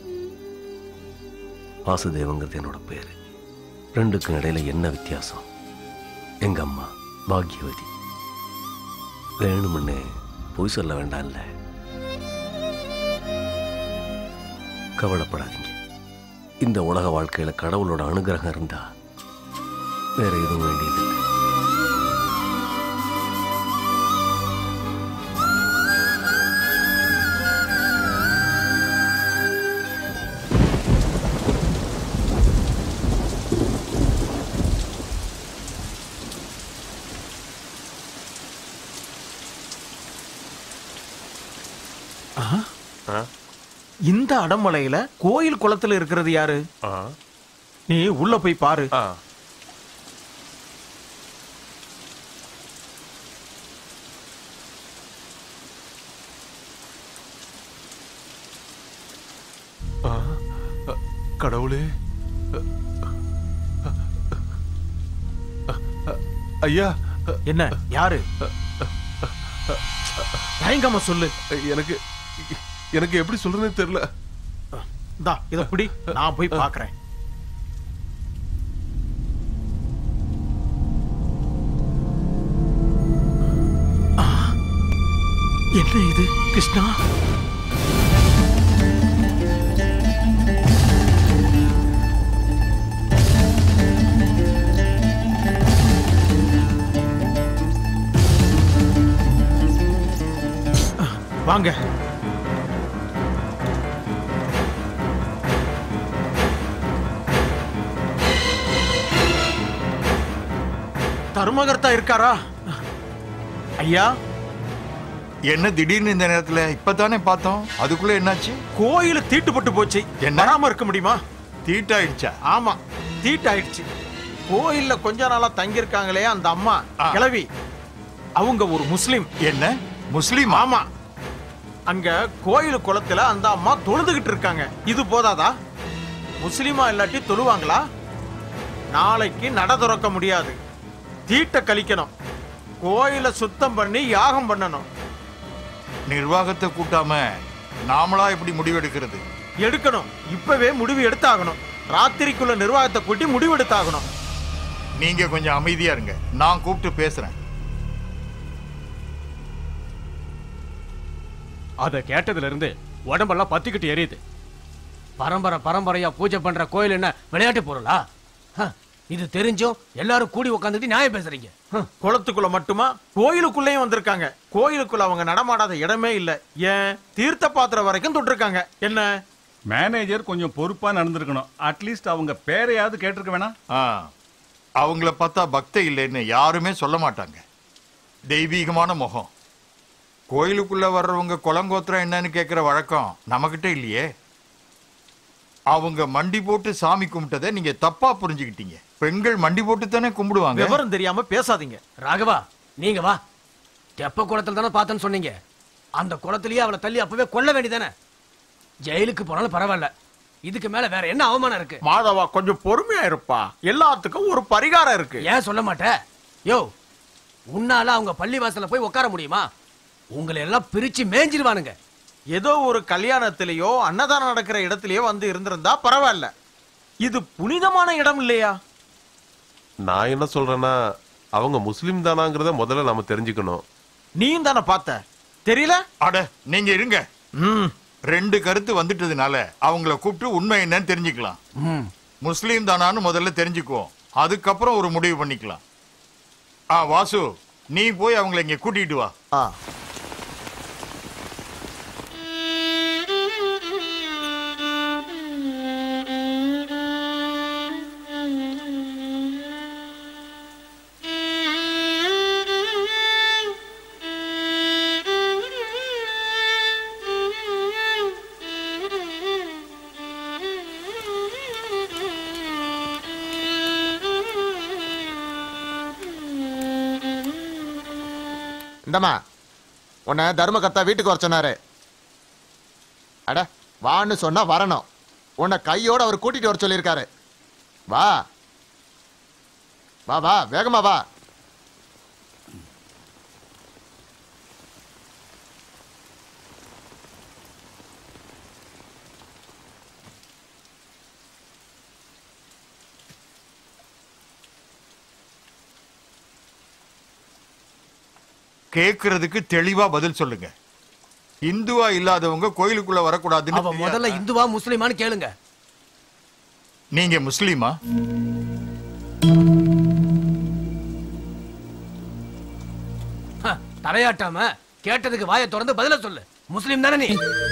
வாசுதேவங்கிறது என்னோட பேர் ரெண்டுக்கும் இடையில என்ன வித்தியாசம் எங்க அம்மா பாக்யவதி வேணுமுன்னே பொய் சொல்ல வேண்டாம்ல கவலைப்படாதீங்க இந்த உலக வாழ்க்கையில கடவுளோட அனுகிரகம் இருந்தா வேற எதுவும் வேண்டியதில்லை ஆஹா. இந்த அடமலையில கோயில் குளத்துல இருக்கிறது யாரு நீ உள்ள போய் பாரு கடவுளே ஐயா என்ன யாரு தயங்காம சொல்லு எனக்கு எனக்கு எப்படி சொல்றதுன்னு தெரியல இந்தா இத பிடி நான் போய் பாக்குறேன் ஆ, என்ன இது கிருஷ்ணா வாங்க தருமகர்த்தா இருக்காரா ஐயா என்ன திடீர்னு இந்த நேரத்துல இப்பதானே பார்த்தோம் அதுக்குள்ள என்னாச்சு கோயில் தீட்டுப்பட்டு போச்சு என்ன? வராம இருக்க முடியுமா தீட்டாயிடுச்சா ஆமா தீட்டாயிடுச்சு கோயில்ல கொஞ்ச நாளா தங்கியிருக்காங்களே அந்த அம்மா கிழவி அவங்க ஒரு முஸ்லிம் என்ன முஸ்லிம் ஆமா அங்க கோயில் குளத்துல அந்த அம்மா தொழுதுகிட்டு இருக்காங்க இது போதாதா முஸ்லிமா இல்லாட்டி தொழுவாங்களா நாளைக்கு நட திறக்க முடியாது தீட்ட கழிக்கணும் கோயிலை சுத்தம் பண்ணி யாகம் பண்ணணும் நிர்வாகத்தை கூட்டாம நாமளா இப்படி முடிவெடுக்கிறது எடுக்கணும் இப்பவே முடிவு எடுத்தாகணும் ராத்திரிக்குள்ள நிர்வாகத்தை கூட்டி முடிவு எடுத்தாகணும் நீங்க கொஞ்சம் அமைதியா இருங்க நான் கூப்பிட்டு பேசுறேன் அதை கேட்டதுல இருந்து உடம்பெல்லாம் பத்திக்கிட்டு எரியுது பரம்பரை பரம்பரையா பூஜை பண்ற கோயில் என்ன விளையாட்டு பொருளா ஹ, இது தெரிஞ்சும் எல்லாரும் கூடி உட்காந்துட்டு நியாயம் பேசுறீங்க குளத்துக்குள்ள மட்டுமா கோயிலுக்குள்ளேயும் வந்திருக்காங்க கோயிலுக்குள்ள அவங்க நடமாடாத இடமே இல்ல ஏன் தீர்த்த பாத்திரம் வரைக்கும் தொட்டிருக்காங்க என்ன மேனேஜர் கொஞ்சம் பொறுப்பா நடந்திருக்கணும் அட்லீஸ்ட் அவங்க பேரையாவது கேட்டிருக்க வேணாம் ஆ, அவங்கள பார்த்தா பக்தி இல்லைன்னு யாருமே சொல்ல மாட்டாங்க தெய்வீகமான முகம் கோயிலுக்குள்ள வர்றவங்க குளங்கோத்திரம் என்னன்னு கேட்கிற வழக்கம் நம்மகிட்ட இல்லையே அவங்க மண்டி போட்டு சாமி கும்பிட்டதை நீங்க தப்பா புரிஞ்சுக்கிட்டீங்க பெண்கள் மண்டி போட்டு தானே கும்பிடுவாங்க விவரம் தெரியாம பேசாதீங்க ராகவா நீங்க வா தெப்ப குளத்துல தானே பார்த்தேன்னு சொன்னீங்க அந்த குளத்திலேயே அவளை தள்ளி அப்பவே கொல்ல வேண்டியதானே ஜெயிலுக்கு போனாலும் பரவாயில்ல இதுக்கு மேல வேற என்ன அவமானம் இருக்கு மாதவா கொஞ்சம் பொறுமையா இருப்பா எல்லாத்துக்கும் ஒரு பரிகாரம் இருக்கு ஏன் சொல்ல மாட்ட யோ உன்னால அவங்க பள்ளி வாசல்ல போய் உட்கார முடியுமா உங்களை எல்லாம் பிரிச்சு மேஞ்சிருவானுங்க ஏதோ ஒரு கல்யாணத்திலேயோ அன்னதானம் நடக்கிற இடத்திலேயோ வந்து இருந்திருந்தா பரவாயில்ல இது புனிதமான இடம் இல்லையா நான் என்ன சொல்றேன்னா அவங்க முஸ்லிம் தானாங்கிறத முதல்ல நாம தெரிஞ்சுக்கணும் நீயும் தானே பார்த்த தெரியல அட நீங்க இருங்க ரெண்டு கருத்து வந்துட்டதுனால அவங்கள கூப்பிட்டு உண்மை என்னன்னு தெரிஞ்சுக்கலாம் முஸ்லீம் தானான்னு முதல்ல தெரிஞ்சுக்குவோம் அதுக்கப்புறம் ஒரு முடிவு பண்ணிக்கலாம் ஆ வாசு நீ போய் அவங்கள இங்க கூட்டிட்டு வா இந்தம்மா உன்னை தர்மகர்த்தா வீட்டுக்கு வர சொன்னாரு அட வான்னு சொன்னா வரணும் உன்னை கையோட அவர் கூட்டிட்டு வர சொல்லியிருக்காரு வா வா வா வேகமா வா கேக்குறதுக்கு தெளிவா பதில் சொல்லுங்க இந்துவா இல்லாதவங்க கோயிலுக்குள்ள வரக்கூடாதுன்னு அவ தெரியாதா? முதல்ல இந்துவா முஸ்லிமான்னு கேளுங்க நீங்க முஸ்லீமா ஹ, தலையாட்டாம கேட்டதுக்கு வாயை திறந்து பதில சொல்லு முஸ்லிம் தானே நீ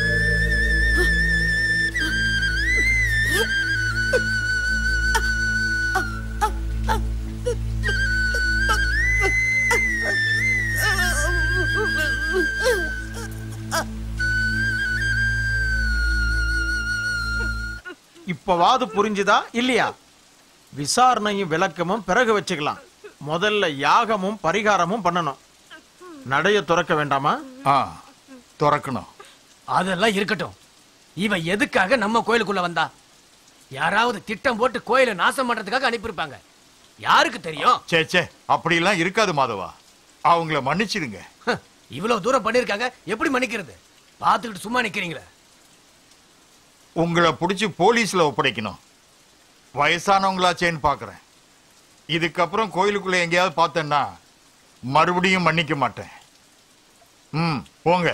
இப்பவாது புரிஞ்சுதா இல்லையா விசாரணையும் விளக்கமும் பிறகு வச்சுக்கலாம் முதல்ல யாகமும் பரிகாரமும் பண்ணணும் நடைய துறக்க வேண்டாமா ஆ துறக்கணும் அதெல்லாம் இருக்கட்டும் இவ எதுக்காக நம்ம கோயிலுக்குள்ள வந்தா யாராவது திட்டம் போட்டு கோயிலை நாசம் பண்றதுக்காக அனுப்பியிருப்பாங்க யாருக்கு தெரியும் சே சே அப்படிலாம் இருக்காது மாதவா அவங்கள மன்னிச்சிடுங்க ஹ, இவ்வளவு தூரம் பண்ணிருக்காங்க எப்படி மன்னிக்கிறது பார்த்துக்கிட்டு சும்மா நிக்கிறீங்களே உங்களை பிடிச்சி போலீஸ்ல ஒப்படைக்கணும் வயசானவங்களாச்சேன்னு பாக்குறேன் இதுக்கப்புறம் கோயிலுக்குள்ள எங்கேயாவது பார்த்தேன்னா மறுபடியும் மன்னிக்க மாட்டேன் ம் போங்க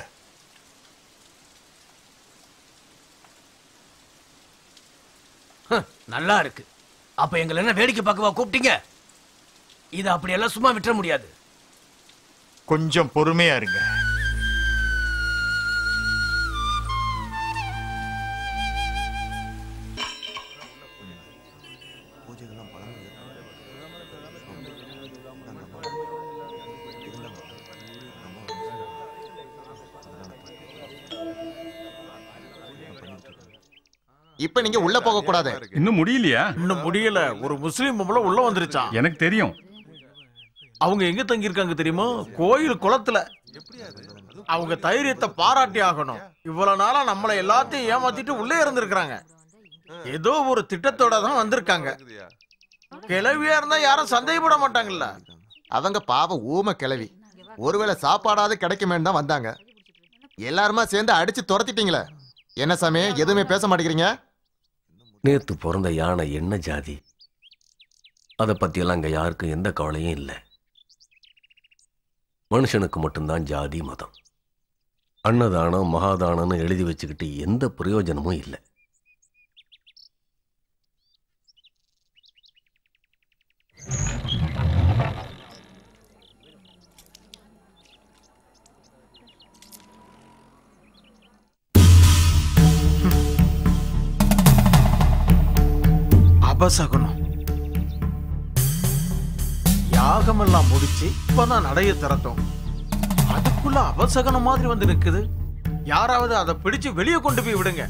ஹ, நல்லா இருக்கு அப்ப எங்களை என்ன வேடிக்கை பார்க்கவா கூப்பிட்டீங்க இதை அப்படியெல்லாம் சும்மா விட்டுற முடியாது கொஞ்சம் பொறுமையா இருங்க இப்ப நீங்க உள்ள போக கூடாது இன்னும் முடியலையா இன்னும் முடியல ஒரு முஸ்லீம் பொம்பளை உள்ள வந்துருச்சான் எனக்கு தெரியும் அவங்க எங்க தங்கி இருக்காங்க தெரியுமா கோயில் குளத்துல அவங்க தைரியத்தை பாராட்டி ஆகணும் இவ்வளவு நாளா நம்மள எல்லாத்தையும் ஏமாத்திட்டு உள்ளே இருந்திருக்காங்க ஏதோ ஒரு திட்டத்தோட தான் வந்திருக்காங்க கிளவியா இருந்தா யாரும் சந்தேகப்பட மாட்டாங்கல்ல அவங்க பாவ ஊம கிளவி ஒருவேளை சாப்பாடாவது கிடைக்குமேன்னு தான் வந்தாங்க எல்லாருமா சேர்ந்து அடிச்சு துரத்திட்டீங்களே என்ன சாமி எதுவுமே பேச மாட்டேங்கிறீங்க நேத்து பிறந்த யானை என்ன ஜாதி அதை பற்றியெல்லாம் அங்கே யாருக்கும் எந்த கவலையும் இல்லை மனுஷனுக்கு மட்டும்தான் ஜாதி மதம் அன்னதானம் மகாதானம்னு எழுதி வச்சுக்கிட்டு எந்த பிரயோஜனமும் இல்லை அபசகுனம் யாகமெல்லாம் முடிச்சு இப்பதான் நடைய திறட்டோம் அதுக்குள்ள அபசகனம் மாதிரி வந்து நிக்குது யாராவது அதை பிடிச்சு வெளியே கொண்டு போய் விடுங்க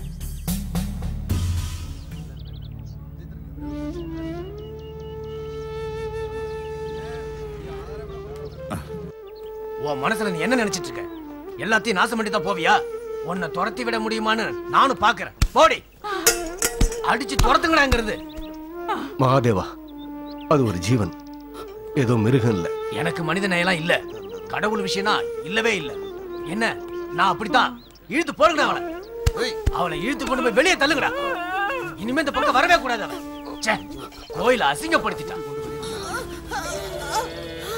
உன் மனசுல நீ என்ன நினைச்சிட்டு இருக்க எல்லாத்தையும் நாசம் பண்ணி தான் போவியா உன்னை துரத்தி விட முடியுமான்னு நானும் பாக்குறேன் போடி அடிச்சு துரத்துங்கடாங்கிறது மகாதேவா அது ஒரு ஜீவன் ஏதோ மிருகம் இல்லை எனக்கு மனித நேயெல்லாம் இல்ல கடவுள் விஷயம்னா இல்லவே இல்ல என்ன நான் அப்படித்தான் இழுத்து போடுங்கடா அவளை அவளை இழுத்து கொண்டு போய் வெளியே தள்ளுங்கடா இனிமே இந்த பக்கம் வரவே கூடாது அவன் ச்சே கோயில அசிங்கப்படுத்திட்டான்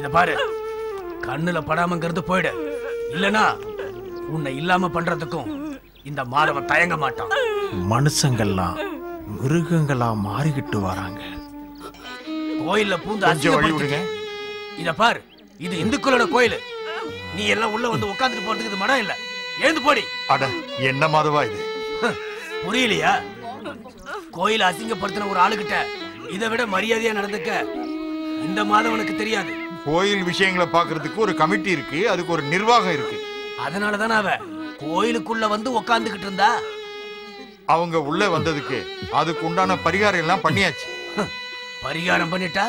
இத பாரு கண்ணுல படாமங்கிறது போயிடு இல்லனா உன்னை இல்லாம பண்றதுக்கும் இந்த மாதவன் தயங்க மாட்டான் மனுஷங்கள்லாம் மிருகங்களா மாறிக்கிட்டு வராங்க கோயில்ல பூந்து கொஞ்சம் வழி அசிங்கப்படுத்திட்டு இத பாரு இது இந்துக்களோட கோயில் நீ எல்லாம் உள்ள வந்து உட்கார்ந்துட்டு போறதுக்கு இது மடம் இல்ல எழுந்து போடி அட என்ன மாதவா இது புரியலையா கோயில அசிங்கப்படுத்தின ஒரு ஆளுகிட்ட இதை விட மரியாதையா நடந்துக்க இந்த மாதவனுக்கு தெரியாது கோயில் விஷயங்களை பார்க்கிறதுக்கு ஒரு கமிட்டி இருக்கு அதுக்கு ஒரு நிர்வாகம் இருக்கு அதனால தானே அவ கோயிலுக்குள்ள வந்து உட்கார்ந்துகிட்டு இருந்தா அவங்க உள்ள வந்ததுக்கு அதுக்கு உண்டான பரிகாரம் எல்லாம் பண்ணியாச்சு பரிகாரம் பண்ணிட்டா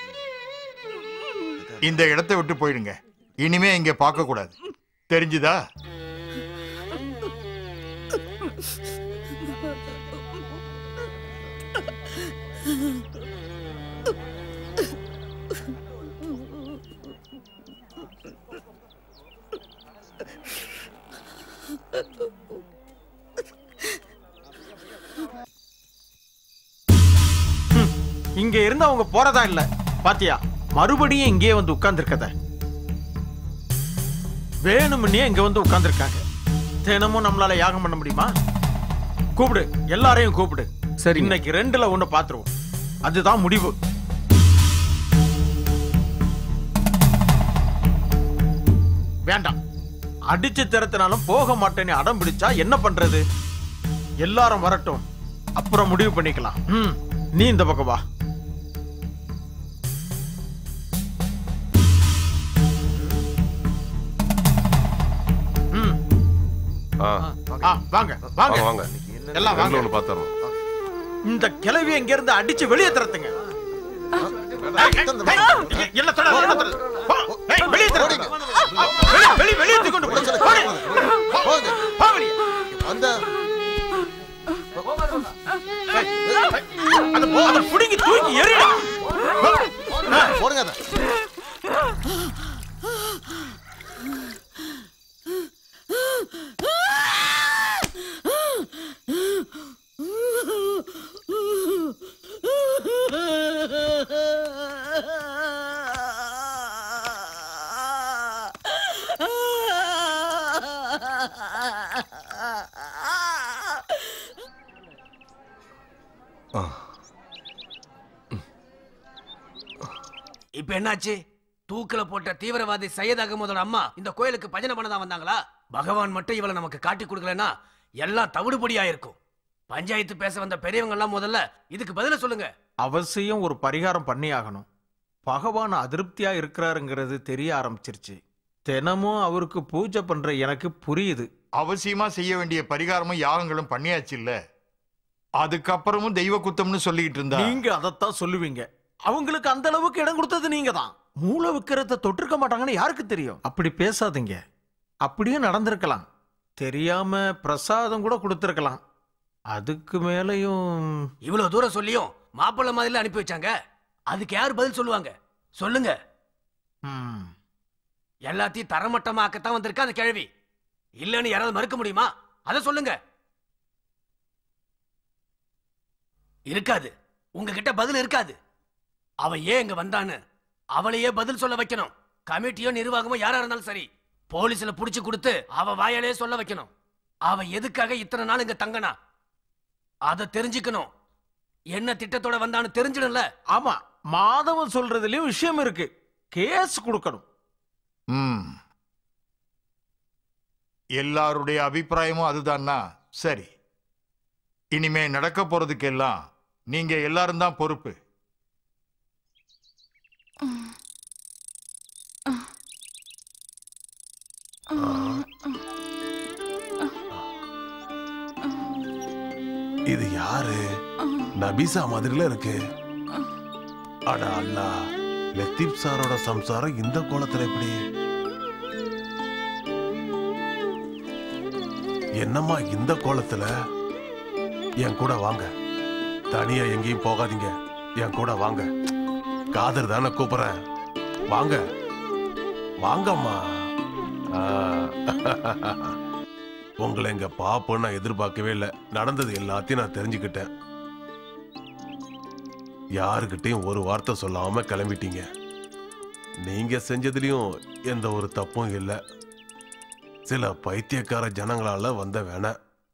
இந்த இடத்தை விட்டு போயிடுங்க இனிமே இங்க பார்க்க கூடாது தெரிஞ்சுதா இங்க இருந்து அவங்க போறதா இல்ல பாத்தியா மறுபடியும் இங்கேயே வந்து உட்கார்ந்துருக்கத வேணும்னே இங்க வந்து உட்கார்ந்துருக்காங்க தினமும் நம்மளால யாகம் பண்ண முடியுமா கூப்பிடு எல்லாரையும் கூப்பிடு சரி இன்னைக்கு ரெண்டுல ஒண்ணு பாத்துருவோம் அதுதான் முடிவு வேண்டாம் அடிச்சு திறத்தினாலும் போக மாட்டேன்னு அடம் பிடிச்சா என்ன பண்றது எல்லாரும் வரட்டும் அப்புறம் முடிவு பண்ணிக்கலாம் ம் நீ இந்த பக்கம் வா ம் ஆ ஆ வாங்க வாங்க வாங்க எல்லாம் வாங்க ரெண்டுல ஒண்ணு பாத்துறோம் இந்த கிளவி எங்க இருந்து அடிச்சு வெளியே திறத்துங்க இல்ல தொட இல்ல தொட போ. ஏய், வெளியே திறத்துங்க வெளியே வெளியே வெளியே தூக்கிட்டு போ. போடு. போ வெளியே. அந்த ஏய், ஏய், அந்த போ, அதை புடுங்கி தூக்கி எறிடா போடுங்க அதை இப்ப என்னாச்சு தூக்கில போட்ட தீவிரவாதி சையத் அகமதோட அம்மா இந்த கோயிலுக்கு பஜனை பண்ணதான் வந்தாங்களா பகவான் மட்டும் இவளை நமக்கு காட்டி கொடுக்கலனா எல்லாம் தவிடுபடியா இருக்கும் பஞ்சாயத்து பேச வந்த பெரியவங்க எல்லாம் முதல்ல இதுக்கு பதில சொல்லுங்க அவசியம் ஒரு பரிகாரம் பண்ணி ஆகணும் பகவான் அதிருப்தியா இருக்கிறாருங்கிறது தெரிய ஆரம்பிச்சிருச்சு தினமும் அவருக்கு பூஜை பண்ற எனக்கு புரியுது அவசியமா செய்ய வேண்டிய பரிகாரமும் யாகங்களும் பண்ணியாச்சு இல்ல அதுக்கப்புறமும் தெய்வ குத்தம்னு சொல்லிக்கிட்டு இருந்தா நீங்க அதைத்தான் சொல்லுவீங்க அவங்களுக்கு அந்த அளவுக்கு இடம் கொடுத்தது நீங்க தான் மூளை விக்கிறத தொட்டிருக்க மாட்டாங்கன்னு யாருக்கு தெரியும் அப்படி பேசாதீங்க அப்படியே நடந்திருக்கலாம் தெரியாம பிரசாதம் கூட கொடுத்திருக்கலாம் அதுக்கு மேலையும் இவ்வளவு தூரம் சொல்லியும் மாப்பிள்ளை மாதிரில அனுப்பி வச்சாங்க அதுக்கு யார் பதில் சொல்லுவாங்க சொல்லுங்க ம், எல்லாத்தையும் தரமட்டமாக்கத்தான் வந்திருக்கா அந்த கிழவி இல்லன்னு யாராவது மறுக்க முடியுமா அத சொல்லுங்க இருக்காது உங்ககிட்ட பதில் இருக்காது அவ ஏன் இங்க வந்தான்னு அவளையே பதில் சொல்ல வைக்கணும் கமிட்டியோ நிர்வாகமோ யாரா இருந்தாலும் சரி போலீஸ்ல புடிச்சு கொடுத்து அவ வாயாலே சொல்ல வைக்கணும் அவ எதுக்காக இத்தனை நாள் இங்க தங்கனா அத தெரிஞ்சுக்கணும் என்ன திட்டத்தோட வந்தான்னு தெரிஞ்சிடும்ல ஆமா மாதவன் சொல்றதுலயும் விஷயம் இருக்கு கேஸ் கொடுக்கணும் ம் எல்லாருடைய அபிப்பிராயமும் அதுதான்னா சரி இனிமே நடக்க போறதுக்கெல்லாம் நீங்க எல்லாரும் தான் பொறுப்பு இது யாரு நபிசா மாதிரில இருக்கு அட அல்லா லத்தீப் சாரோட சம்சாரம் இந்த கோலத்துல எப்படி என்னம்மா இந்த கோலத்துல என் கூட வாங்க தனியா எங்கேயும் போகாதீங்க என் கூட வாங்க காதர் தானே கூப்பிடுறேன் வாங்க வாங்கம்மா ஆ. உங்களை இங்க பாப்போன்னு நான் எதிர்பார்க்கவே இல்லை நடந்தது எல்லாத்தையும் நான் தெரிஞ்சுக்கிட்டேன் யாருக்கிட்டையும் ஒரு வார்த்தை சொல்லாம கிளம்பிட்டீங்க நீங்க செஞ்சதுலயும் எந்த ஒரு தப்பும் இல்லை சில பைத்தியக்கார ஜனங்களால வந்த வேண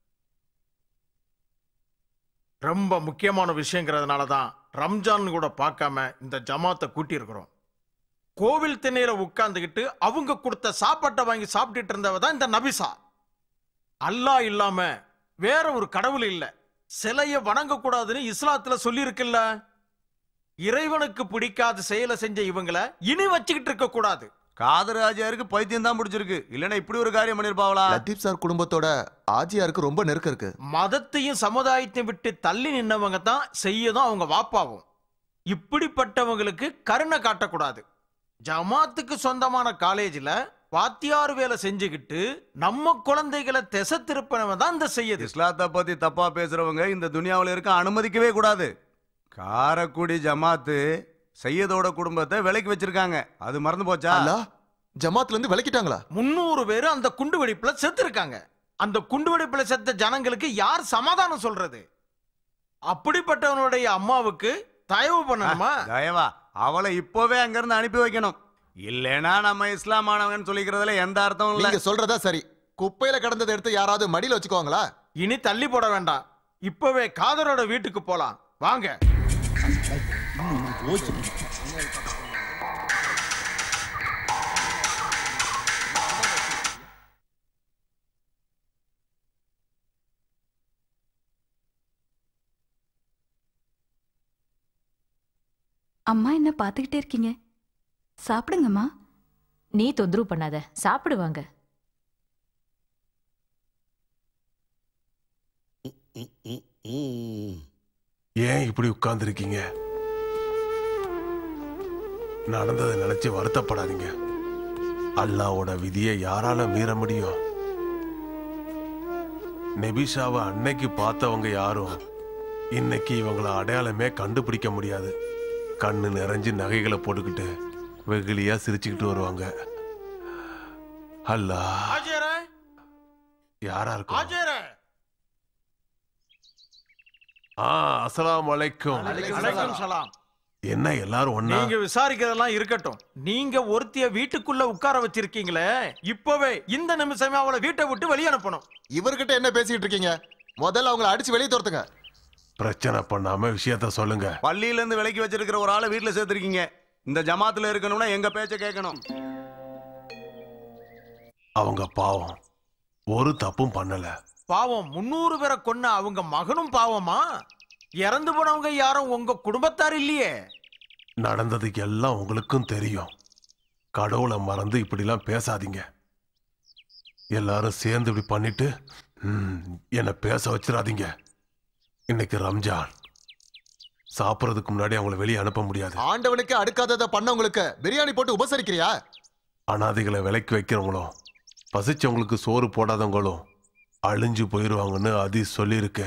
ரொம்ப முக்கியமான விஷயங்கிறதுனால தான் ரம்ஜான் கூட பார்க்காம இந்த ஜமாத்தை கூட்டியிருக்கிறோம் கோவில் திண்ணையில உட்கார்ந்துகிட்டு அவங்க கொடுத்த சாப்பாட்டை வாங்கி சாப்பிட்டுட்டு இருந்தவ தான் இந்த நபிசா அல்லாஹ் இல்லாம வேற ஒரு கடவுள் இல்ல சிலைய வணங்கக்கூடாதுன்னு இஸ்லாத்துல சொல்லியிருக்குல்ல இறைவனுக்கு பிடிக்காத செயலை செஞ்ச இவங்களை இனி வச்சுக்கிட்டு இருக்க கூடாது காதராஜாருக்கு பைத்தியம் தான் பிடிச்சிருக்கு இல்லைன்னா இப்படி ஒரு காரியம் பண்ணிருப்பாங்களா லத்தீப் சார் குடும்பத்தோட ஆஜியாருக்கு ரொம்ப நெருக்கம் இருக்கு மதத்தையும் சமுதாயத்தையும் விட்டு தள்ளி நின்னவங்க தான் செய்யதும் அவங்க வாப்பாவும் இப்படிப்பட்டவங்களுக்கு கருணை காட்டக்கூடாது ஜமாத்துக்கு சொந்தமான காலேஜில் வாத்தியார் வேலை செஞ்சுக்கிட்டு நம்ம குழந்தைகளை திசை திருப்பினவன் தான் இந்த செய்யுது இஸ்லாத்தை பத்தி தப்பா பேசுறவங்க இந்த துனியாவுல இருக்க அனுமதிக்கவே கூடாது காரக்குடி ஜமாத்து சையதோட குடும்பத்தை விலைக்கு வச்சிருக்காங்க அது மறந்து போச்சா ஜமாத்ல இருந்து விளக்கிட்டாங்களா முன்னூறு பேர் அந்த குண்டு வெடிப்புல செத்து இருக்காங்க அந்த குண்டு வெடிப்புல செத்த ஜனங்களுக்கு யார் சமாதானம் சொல்றது அப்படிப்பட்டவனுடைய அம்மாவுக்கு தயவு பண்ணணுமா தயவா அவளை இப்போவே அங்க இருந்து அனுப்பி வைக்கணும் இல்லைன்னா நம்ம இஸ்லாமானவங்கன்னு சொல்லிக்கிறதுல எந்த அர்த்தமும் இல்ல நீங்க சொல்றதா சரி குப்பையில கடந்ததை எடுத்து யாராவது மடியில வச்சுக்குவாங்களா இனி தள்ளி போட வேண்டாம் இப்பவே காதரோட வீட்டுக்கு போலாம் வாங்க அம்மா என்ன பார்த்துக்கிட்டே இருக்கீங்க சாப்பிடுங்கம்மா நீ தொந்தரவு பண்ணாத சாப்பிடுவாங்க ஏன் இப்படி உட்கார்ந்துருக்கீங்க நடந்ததை நினைச்சு வருத்தப்படாதீங்க அல்லாவோட விதியை யாரால மீற முடியும் நெபிஷாவை அன்னைக்கு பார்த்தவங்க யாரும் இன்னைக்கு இவங்கள அடையாளமே கண்டுபிடிக்க முடியாது கண்ணு நிறைஞ்சு நகைகளை போட்டுக்கிட்டு வெகுளியா சிரிச்சுக்கிட்டு வருவாங்க அல்லா ஆஜரே யாரா இருக்கும் ஆஜரே ஆ அஸ்ஸலாமு அலைக்கும் அலைக்கும் சலாம் என்ன எல்லாரும் ஒண்ணா நீங்க விசாரிக்கிறதெல்லாம் இருக்கட்டும் நீங்க ஒருத்திய வீட்டுக்குள்ள உட்கார வச்சிருக்கீங்களே இப்பவே இந்த நிமிஷமே அவளை வீட்டை விட்டு வெளியே அனுப்பணும் இவர்கிட்ட என்ன பேசிட்டு இருக்கீங்க முதல்ல அவங்கள அடிச்சு வெளியே துரத்துங்க பிரச்சனை பண்ணாம விஷயத்த சொல்லுங்க பள்ளியில இருந்து விலைக்கு வச்சிருக்கிற ஒரு ஆளை வீட்டுல சேர்த்திருக்கீங்க இந்த ஜமாத்துல இருக்கணும்னா எங்க பேச்ச கேட்கணும் அவங்க பாவம் ஒரு தப்பும் பண்ணல பாவம் முன்னூறு பேரை கொன்ன அவங்க மகனும் பாவமா இறந்து போனவங்க யாரும் உங்க குடும்பத்தார் இல்லையே நடந்ததுக்கு எல்லாம் உங்களுக்கும் தெரியும் கடவுளை மறந்து இப்படிலாம் பேசாதீங்க எல்லாரும் சேர்ந்து இப்படி பண்ணிட்டு ம், என்னை பேச வச்சிடாதீங்க இன்னைக்கு ரம்ஜான் சாப்பிட்றதுக்கு முன்னாடி அவங்கள வெளியே அனுப்ப முடியாது ஆண்டவனுக்கு அடுக்காததை பண்ணவங்களுக்கு பிரியாணி போட்டு உபசரிக்கிறியா அனாதைகளை விலைக்கு வைக்கிறவங்களும் பசிச்சவங்களுக்கு சோறு போடாதவங்களும் அழிஞ்சு போயிடுவாங்கன்னு அதி சொல்லியிருக்க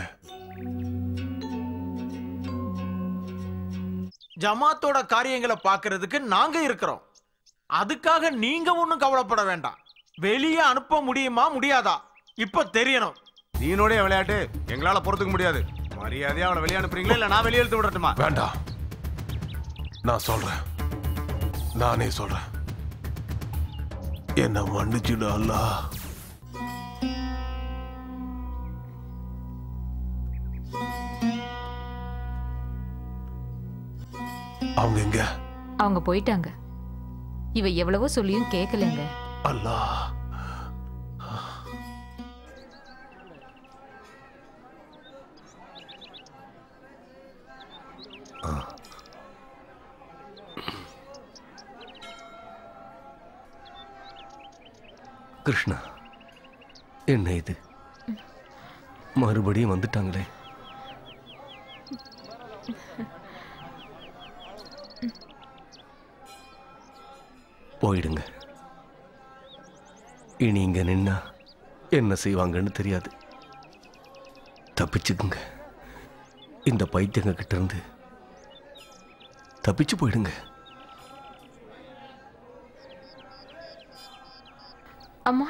ஜமாத்தோட காரியங்களை பார்க்கிறதுக்கு நாங்க இருக்கிறோம் அதுக்காக நீங்க ஒண்ணும் கவலைப்பட வேண்டாம் வெளியே அனுப்ப முடியுமா முடியாதா இப்ப தெரியணும் நீனுடைய விளையாட்டு எங்களால பொறுத்துக்க முடியாது மரியாதையா அவனை வெளியே அனுப்புறீங்களா இல்ல நான் வெளியே இழுத்து விடட்டுமா வேண்டாம் நான் சொல்றேன் நானே சொல்றேன் என்ன மன்னிச்சுடு அல்லாஹ் அவங்க எங்க அவங்க போயிட்டாங்க இவ எவ்வளவோ சொல்லியும் கேட்கலங்க அல்லாஹ் கிருஷ்ணா என்ன இது மறுபடியும் வந்துட்டாங்களே போயிடுங்க இனி இங்க நின்னா என்ன செய்வாங்கன்னு தெரியாது தப்பிச்சுக்குங்க இந்த பைத்தியங்க கிட்ட இருந்து தப்பிச்சு போயிடுங்க அம்மா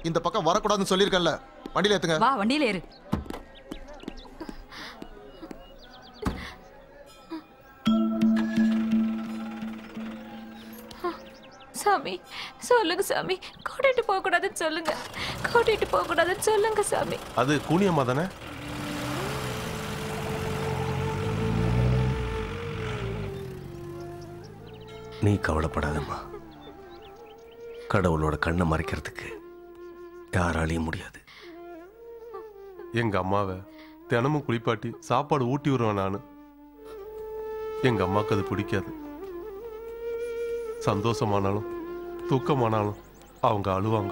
இந்த பக்கம் வரக்கூடாதுன்னு சொல்லியிருக்கேன்ல வண்டியில ஏத்துங்க வா வண்டியில ஏறு சாமி சொல்லுங்க சாமி கூட்டிட்டு போக கூடாதுன்னு சொல்லுங்க கூட்டிட்டு போக கூடாதுன்னு சொல்லுங்க சாமி அது கூனியம்மா தானே நீ கவலைப்படாதம்மா கடவுளோட கண்ணை மறைக்கிறதுக்கு யாராலையும் முடியாது எங்க அம்மாவை தினமும் குளிப்பாட்டி சாப்பாடு ஊட்டி விடுவேன் நான் எங்க அம்மாவுக்கு அது பிடிக்காது சந்தோஷமானாலும் தூக்கமானாலும் அவங்க அழுவாங்க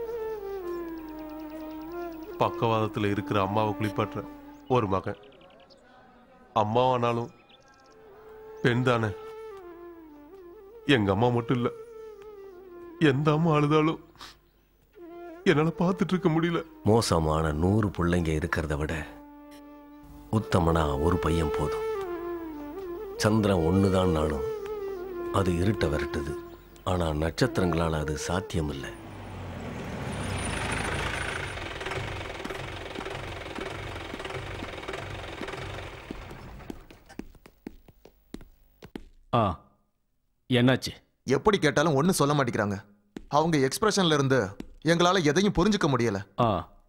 பக்கவாதத்தில் இருக்கிற அம்மாவை குளிப்பாட்டுற ஒரு மகன் அம்மாவானாலும் பெண் தானே எங்க அம்மா மட்டும் இல்ல எந்த அம்மா அழுதாலும் என்னால பார்த்துட்டு இருக்க முடியல மோசமான நூறு பிள்ளைங்க இருக்கிறத விட உத்தமனா ஒரு பையன் போதும் சந்திரன் ஒண்ணுதான் நானும் அது இருட்ட விரட்டுது ஆனா நட்சத்திரங்களால் அது சாத்தியம் இல்லை ஆ என்னாச்சு எப்படி கேட்டாலும் ஒன்றும் சொல்ல மாட்டேங்கிறாங்க அவங்க எக்ஸ்பிரஷன்ல இருந்து எங்களால எதையும் புரிஞ்சுக்க முடியல ஆ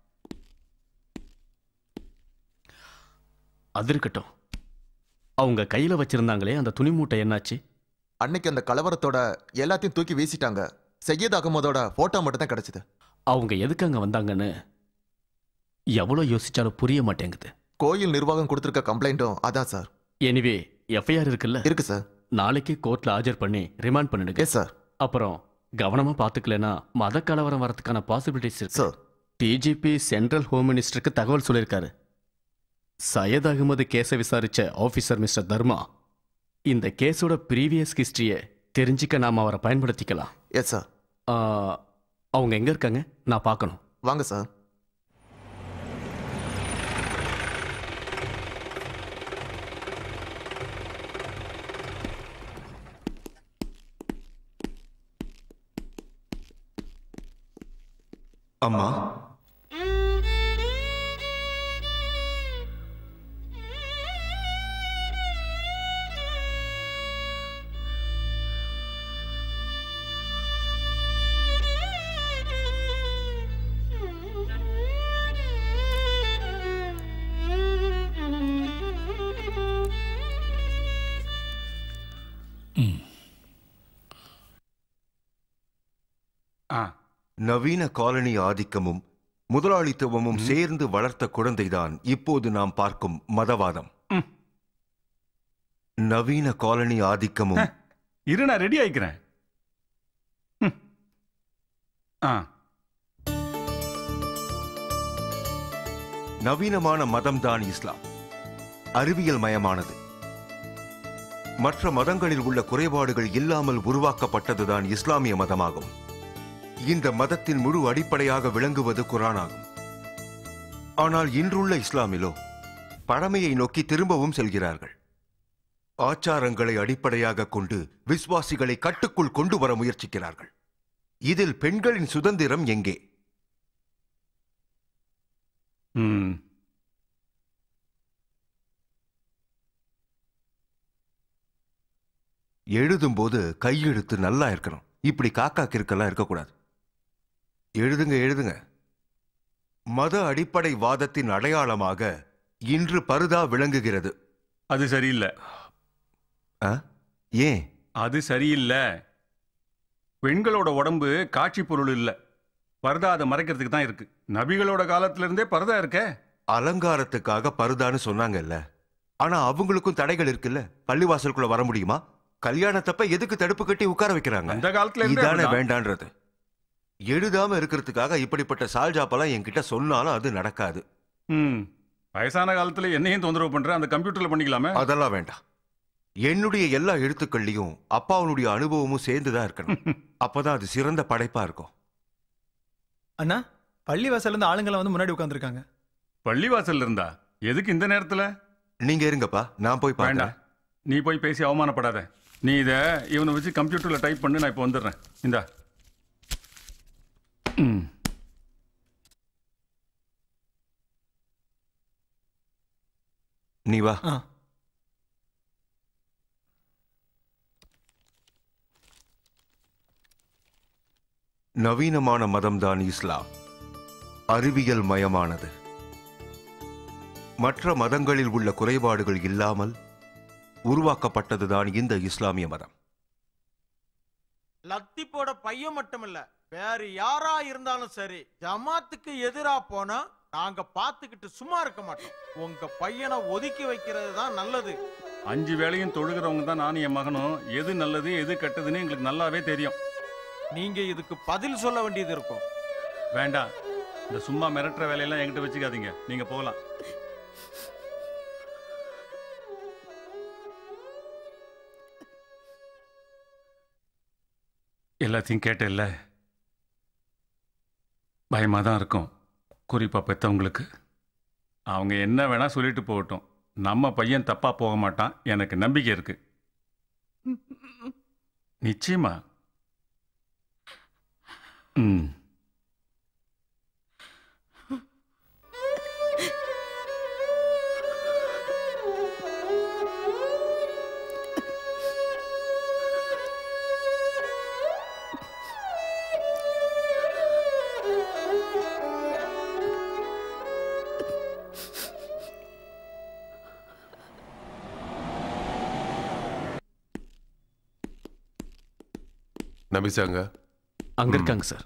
அது இருக்கட்டும் அவங்க கையில வச்சிருந்தாங்களே அந்த துணி மூட்டை என்னாச்சு அன்னைக்கு அந்த கலவரத்தோட எல்லாத்தையும் தூக்கி வீசிட்டாங்க சையத் அகமதோட போட்டோ மட்டும் தான் கிடைச்சது அவங்க எதுக்கு அங்க வந்தாங்கன்னு எவ்வளோ யோசிச்சாலும் புரிய மாட்டேங்குது கோயில் நிர்வாகம் கொடுத்துருக்க கம்ப்ளைண்ட்டும் அதான் சார் எனிவே எஃப்ஐஆர் இருக்குல்ல இருக்கு சார் நாளைக்கு கோர்ட்ல ஆஜர் பண்ணி ரிமாண்ட் பண்ணிடுங்க சார் அப்புறம் கவனமா பாத்துக்கலனா மத கலவரம் வரதுக்கான பாசிபிலிட்டிஸ் இருக்கு சார் டிஜிபி சென்ட்ரல் ஹோம் மினிஸ்டருக்கு தகவல் சொல்லியிருக்காரு சையத் அகமது கேஸை விசாரிச்ச ஆபீசர் மிஸ்டர் தர்மா இந்த கேஸோட ப்ரீவியஸ் ஹிஸ்டரியை தெரிஞ்சுக்க நாம அவரை பயன்படுத்திக்கலாம் எஸ் சார் அவங்க எங்க இருக்காங்க நான் பார்க்கணும் வாங்க சார் அம்மா நவீன காலனி ஆதிக்கமும் முதலாளித்துவமும் சேர்ந்து வளர்த்த குழந்தைதான் இப்போது நாம் பார்க்கும் மதவாதம் நவீன காலனி ஆதிக்கமும் இரு நான் ரெடி ஆயிக்கிறேன் ம். ஆ நவீனமான மதம்தான் இஸ்லாம் அறிவியல் மயமானது மற்ற மதங்களில் உள்ள குறைபாடுகள் இல்லாமல் உருவாக்கப்பட்டதுதான் இஸ்லாமிய மதமாகும் இந்த மதத்தின் முழு அடிப்படையாக விளங்குவது குரான் ஆகும் ஆனால் இன்றுள்ள இஸ்லாமிலோ பழமையை நோக்கி திரும்பவும் செல்கிறார்கள் ஆச்சாரங்களை அடிப்படையாக கொண்டு விசுவாசிகளை கட்டுக்குள் கொண்டு வர முயற்சிக்கிறார்கள் இதில் பெண்களின் சுதந்திரம் எங்கே ம் எழுதும்போது கையெழுத்து நல்லா இருக்கணும் இப்படி காக்கா கிறுக்கெல்லாம் இருக்கக்கூடாது எழுதுங்க எழுதுங்க மத அடிப்படை வாதத்தின் அடையாளமாக இன்று பருதா விளங்குகிறது அது சரியில்லை ஏன் அது சரியில்லை பெண்களோட உடம்பு காட்சி பொருள் இல்லை பரதா அதை மறைக்கிறதுக்கு தான் இருக்கு நபிகளோட காலத்துல இருந்தே பரதா இருக்கே அலங்காரத்துக்காக பருதான்னு சொன்னாங்கல்ல ஆனா அவங்களுக்கும் தடைகள் இருக்குல்ல பள்ளிவாசலுக்குள்ள வர முடியுமா கல்யாணத்தப்ப எதுக்கு தடுப்பு கட்டி உட்கார வைக்கிறாங்க அந்த காலத்துல இருந்தே இதானே அப்படிதான். வேண்டான்றது எழுதாம இருக்கிறதுக்காக இப்படிப்பட்ட சால்ஜாப்பெல்லாம் என்கிட்ட சொன்னாலும் அது நடக்காது ம் வயசான காலத்துல என்னையும் தொந்தரவு பண்ற அந்த கம்ப்யூட்டர்ல பண்ணிக்கலாமே அதெல்லாம் வேண்டாம் என்னுடைய எல்லா எழுத்துக்கள்லயும் அப்பாவுடைய அனுபவமும் சேர்ந்துதான் இருக்கணும் அப்பதான் அது சிறந்த படைப்பா இருக்கும் அண்ணா பள்ளி வாசல்ல இருந்து ஆளுங்கெல்லாம் வந்து முன்னாடி உட்காந்துருக்காங்க பள்ளிவாசல்ல இருந்தா எதுக்கு இந்த நேரத்துல நீங்க இருங்கப்பா நான் போய் வேண்டாம் நீ போய் பேசி அவமானப்படாத நீ இத இவனை வச்சு கம்ப்யூட்டர்ல டைப் பண்ணு நான் இப்போ வந்துடுறேன் இந்தா ம் நீ வா நவீனமான மதம்தான் இஸ்லாம் அறிவியல் மயமானது மற்ற மதங்களில் உள்ள குறைபாடுகள் இல்லாமல் உருவாக்கப்பட்டதுதான் இந்த இஸ்லாமிய மதம் லத்திப்போட பையன் மட்டுமில்ல வேற யாரா இருந்தாலும் சரி ஜமாத்துக்கு எதிரா போனா நாங்க பாத்துக்கிட்டு சும்மா இருக்க மாட்டோம் உங்க பையனை ஒதுக்கி வைக்கிறது தான் நல்லது அஞ்சு வேளையும் தொழுகிறவங்க தான் நானும் என் மகனும் எது நல்லது எது கெட்டதுன்னு எங்களுக்கு நல்லாவே தெரியும் நீங்க இதுக்கு பதில் சொல்ல வேண்டியது இருக்கும் வேண்டாம் இந்த சும்மா மிரட்டுற வேலையெல்லாம் என்கிட்ட வச்சுக்காதீங்க நீங்க போகலாம் எல்லாத்தையும் கேட்டேல்ல பயமா தான் இருக்கும் குறிப்பா பெத்தவங்களுக்கு அவங்க என்ன வேணா சொல்லிட்டு போகட்டும் நம்ம பையன் தப்பா போக மாட்டான் எனக்கு நம்பிக்கை இருக்கு நிச்சயமா ம் நபிசாங்க அங்க இருக்காங்க சார்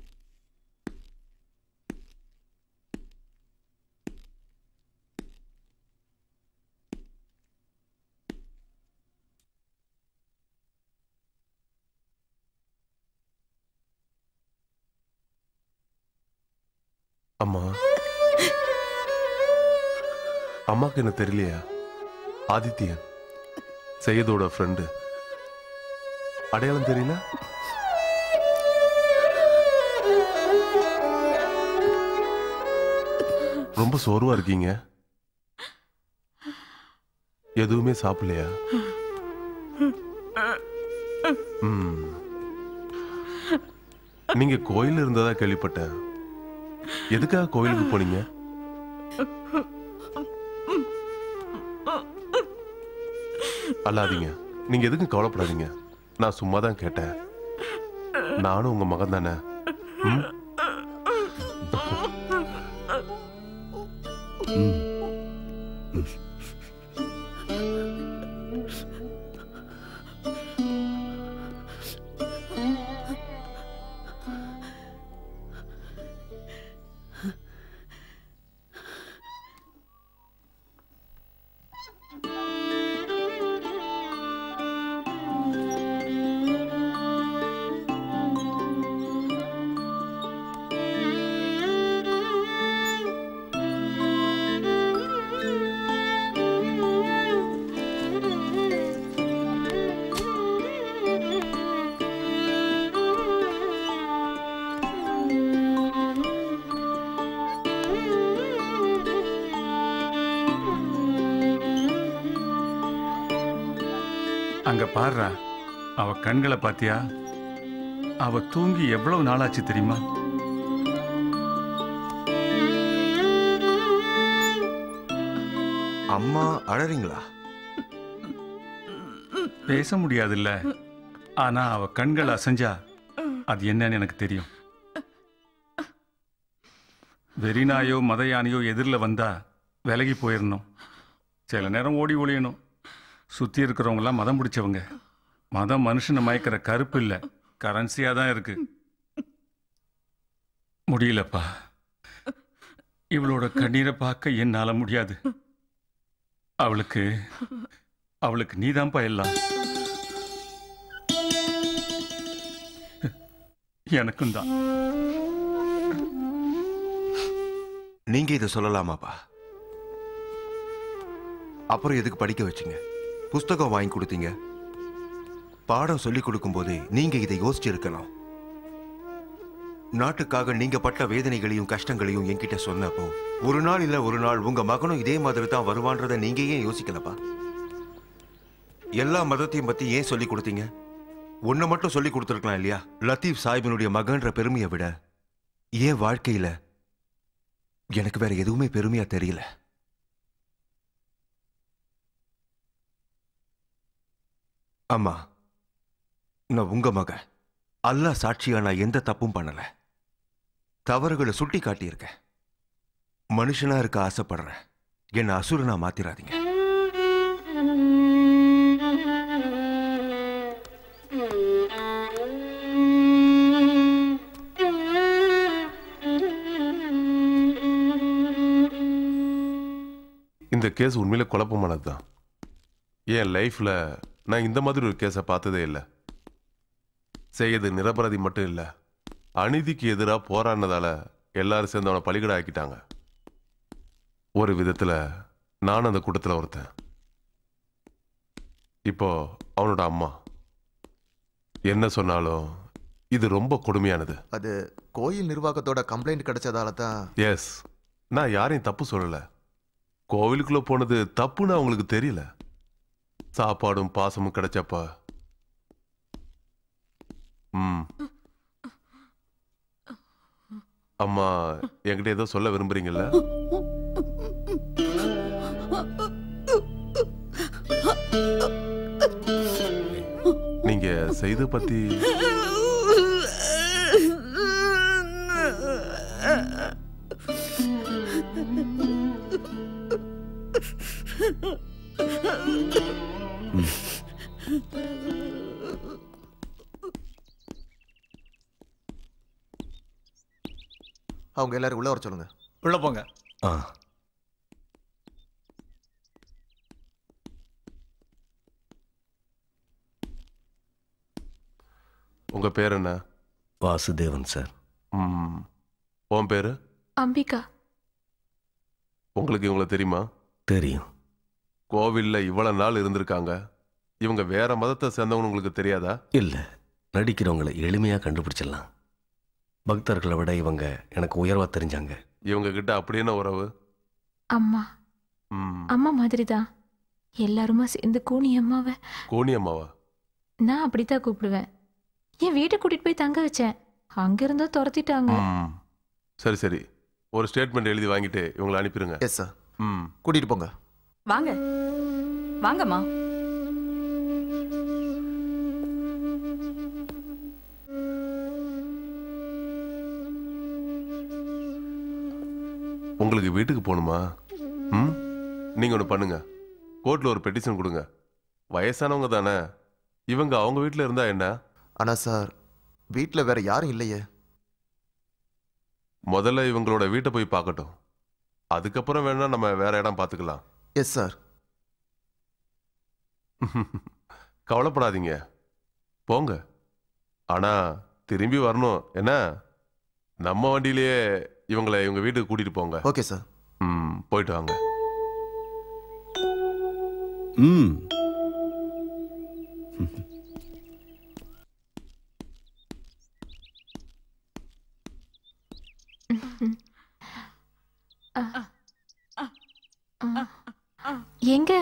அம்மா அம்மாக்கு என்ன தெரியலையா ஆதித்யன் சையதோட ஃப்ரெண்டு அடையாளம் தெரியல ரொம்ப சோர்வா இருக்கீங்க எதுவுமே சாப்பிடலையா ம். நீங்க கோயில் இருந்ததா கேள்விப்பட்டேன் எதுக்காக கோயிலுக்கு போனீங்க அல்லாதீங்க நீங்க எதுக்கும் கவலைப்படாதீங்க நான் சும்மா தான் கேட்டேன் நானும் உங்க மகன் தானே ம்? அங்க பாருடா அவ கண்களை பாத்தியா அவ தூங்கி எவ்வளவு நாளாச்சு தெரியுமா அம்மா அழறீங்களா பேச முடியாதுல்ல ஆனா அவ கண்கள் அசைஞ்சா அது என்னன்னு எனக்கு தெரியும் வெறிநாயோ மத யானையோ எதிரில் வந்தா விலகி போயிடணும் சில நேரம் ஓடி ஒளியணும் சுத்தி இருக்கிறவங்கலாம் மதம் பிடிச்சவங்க மதம் மனுஷனை மயக்கிற கருப்பு இல்லை கரன்சியா தான் இருக்கு முடியலப்பா இவளோட கண்ணீரை பார்க்க என்னால முடியாது அவளுக்கு அவளுக்கு நீதான்ப்பா எல்லாம் எனக்கும் தான் நீங்க இதை சொல்லலாமாப்பா அப்புறம் எதுக்கு படிக்க வச்சீங்க புஸ்தகம் வாங்கி கொடுத்தீங்க பாடம் சொல்லி கொடுக்கும் போதே நீங்க இதை யோசிச்சிருக்கணும் நாட்டுக்காக நீங்க பட்ட வேதனைகளையும் கஷ்டங்களையும் என்கிட்ட சொன்னப்போ ஒரு நாள் இல்ல ஒரு நாள் உங்க மகனும் இதே மாதிரி தான் வருவான்றத நீங்க ஏன் யோசிக்கலப்பா எல்லா மதத்தையும் பத்தி ஏன் சொல்லி கொடுத்தீங்க ஒன்ன மட்டும் சொல்லி கொடுத்துருக்கலாம் இல்லையா லத்தீப் சாஹிபினுடைய மகன்ற பெருமையை விட ஏன் வாழ்க்கையில எனக்கு வேற எதுவுமே பெருமையா தெரியல அம்மா நான் உங்க மக அல்லாஹ் சாட்சியா நான் எந்த தப்பும் பண்ணல தவறுகளை சுட்டி காட்டியிருக்கேன் மனுஷனா இருக்க ஆசைப்படுறேன் என்ன அசுரனா மாத்திராதீங்க இந்த கேஸ் உண்மையில குழப்பமானது தான் என் லைஃப்ல நான் இந்த மாதிரி ஒரு கேஸை பார்த்ததே இல்லை செய்யது நிரபராதி மட்டும் இல்லை அநீதிக்கு எதிராக போராடினதால எல்லாரும் சேர்ந்து அவனை பலிகடை ஆக்கிட்டாங்க ஒரு விதத்துல நான் அந்த கூட்டத்தில் ஒருத்தன் இப்போ அவனோட அம்மா என்ன சொன்னாலும் இது ரொம்ப கொடுமையானது அது கோயில் நிர்வாகத்தோட கம்ப்ளைண்ட் கிடைச்சதால தான் எஸ் நான் யாரையும் தப்பு சொல்லல கோவிலுக்குள்ள போனது தப்புன்னு அவங்களுக்கு தெரியல சாப்பாடும் பாசமும் கிடைச்சப்ப ம் அம்மா என்கிட்ட ஏதோ சொல்ல விரும்புறீங்கல்ல நீங்க செய்த பத்தி அவங்க எல்லாரும் உள்ள வர சொல்லுங்க உள்ள போங்க ஆ உங்க பேர் என்ன வாசுதேவன் சார் ம் உன் பேரு அம்பிகா உங்களுக்கு இவங்கள தெரியுமா தெரியும் கோவில்ல இவ்வளவு நாள் இருந்திருக்காங்க இவங்க வேற மதத்தை சேர்ந்தவங்க உங்களுக்கு தெரியாதா இல்ல நடிக்கிறவங்களை எளிமையா கண்டுபிடிச்சிடலாம் பக்தர்களை விட இவங்க எனக்கு உயர்வா தெரிஞ்சாங்க இவங்க கிட்ட அப்படி என்ன உறவு அம்மா ம் அம்மா மாதிரி தான் எல்லாருமா சேர்ந்து கூனி அம்மாவை கோணி அம்மாவா நான் அப்படித்தான் கூப்பிடுவேன் என் வீட்டை கூட்டிட்டு போய் தங்க வச்சேன் அங்கிருந்தோ துரத்திட்டாங்க ம் சரி சரி ஒரு ஸ்டேட்மெண்ட் எழுதி வாங்கிட்டு இவங்களை அனுப்பிடுங்க எஸ் சார் ம் கூட்டிட்டு போங்க வாங்க வாங்கம்மா உங்களுக்கு வீட்டுக்கு போகணுமா ம் நீங்க ஒன்று பண்ணுங்க கோர்ட்ல ஒரு பெட்டிஷன் கொடுங்க வயசானவங்க தானே இவங்க அவங்க வீட்டில் இருந்தா என்ன ஆனா சார் வீட்ல வேற யாரும் இல்லையே முதல்ல இவங்களோட வீட்டை போய் பார்க்கட்டும் அதுக்கப்புறம் வேணா நம்ம வேற இடம் பார்த்துக்கலாம் எஸ் சார் கவலைப்படாதீங்க போங்க ஆனா திரும்பி வரணும் என்ன நம்ம வண்டியிலேயே இவங்களை இவங்க வீட்டுக்கு கூட்டிட்டு போங்க ஓகே சார் ம் போயிட்டு வாங்க ம் எங்க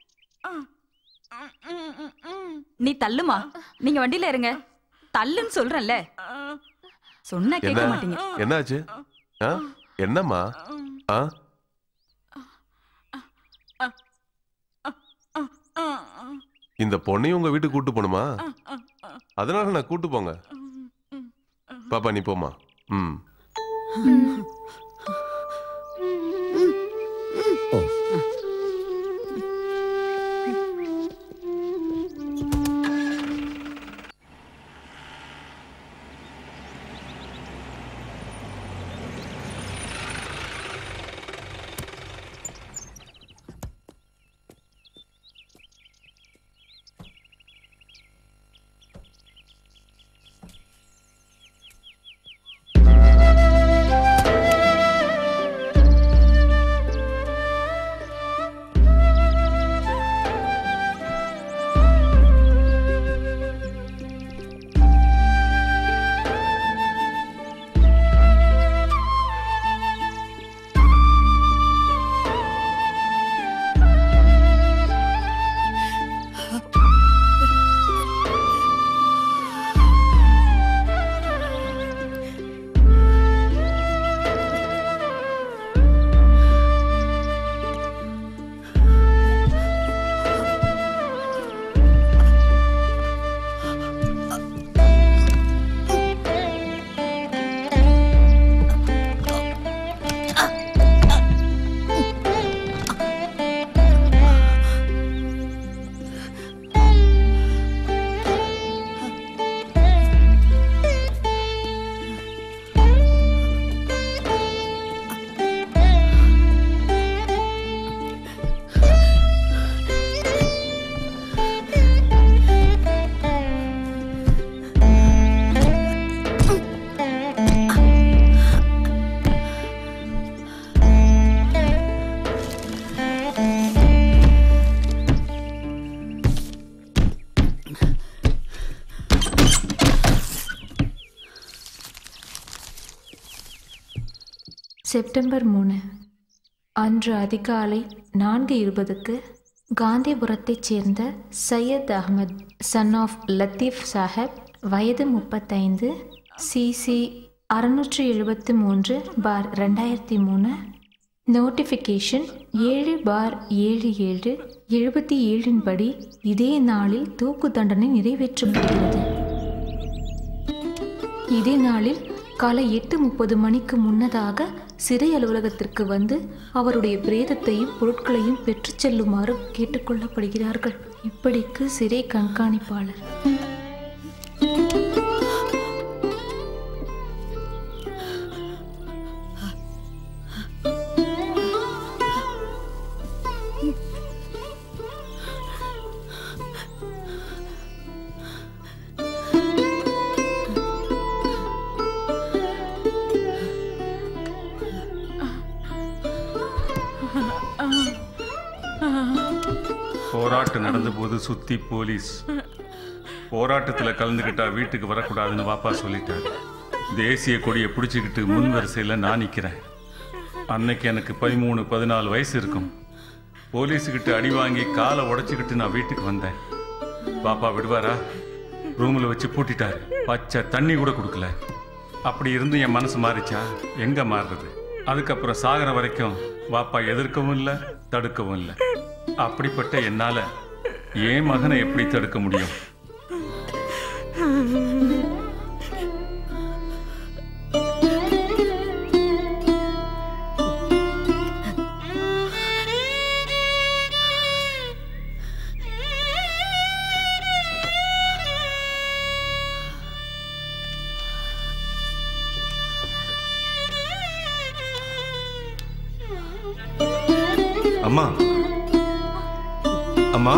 நீ தள்ளுமா நீங்க வண்டியில இருங்க தள்ளுன்னு சொல்றேன்ல சொன்னா கேட்க என்ன மாட்டீங்க என்னாச்சு ஆ? என்னம்மா ஆ இந்த பொண்ணையும் உங்க வீட்டுக்கு கூட்டு போகணுமா அதனால நான் கூட்டு போங்க பாப்பா நீ போமா ம் செப்டம்பர் மூணு அன்று அதிகாலை நான்கு இருபதுக்கு காந்திபுரத்தைச் சேர்ந்த சையத் அகமது சன் ஆஃப் லத்தீஃப் சாஹப் வயது முப்பத்தைந்து சிசி அறுநூற்றி எழுபத்து மூன்று பார் ரெண்டாயிரத்தி மூணு நோட்டிஃபிகேஷன் ஏழு பார் ஏழு ஏழு எழுபத்தி ஏழின் படி இதே நாளில் தூக்கு தண்டனை நிறைவேற்றப்படுகிறது இதே நாளில் காலை எட்டு முப்பது மணிக்கு முன்னதாக சிறை அலுவலகத்திற்கு வந்து அவருடைய பிரேதத்தையும் பொருட்களையும் பெற்றுச் செல்லுமாறு கேட்டுக்கொள்ளப்படுகிறார்கள் இப்படிக்கு சிறை கண்காணிப்பாளர் போராட்டம் நடந்தபோது சுத்தி போலீஸ் போராட்டத்தில் கலந்துக்கிட்டா வீட்டுக்கு வரக்கூடாதுன்னு வாப்பா சொல்லிட்டாரு தேசிய கொடியை பிடிச்சிக்கிட்டு முன் வரிசையில் நான் நிற்கிறேன் அன்னைக்கு எனக்கு பதிமூணு பதினாலு வயசு இருக்கும் போலீஸுக்கிட்ட அடி வாங்கி காலை உடைச்சிக்கிட்டு நான் வீட்டுக்கு வந்தேன் பாப்பா விடுவாரா ரூமில் வச்சு பூட்டிட்டாரு பச்சை தண்ணி கூட கொடுக்கல அப்படி இருந்து என் மனசு மாறிச்சா எங்க மாறுறது அதுக்கப்புறம் சாகிற வரைக்கும் வாப்பா எதிர்க்கவும் இல்லை தடுக்கவும் இல்லை அப்படிப்பட்ட என்னால என் மகனை எப்படி தடுக்க முடியும் அம்மா அம்மா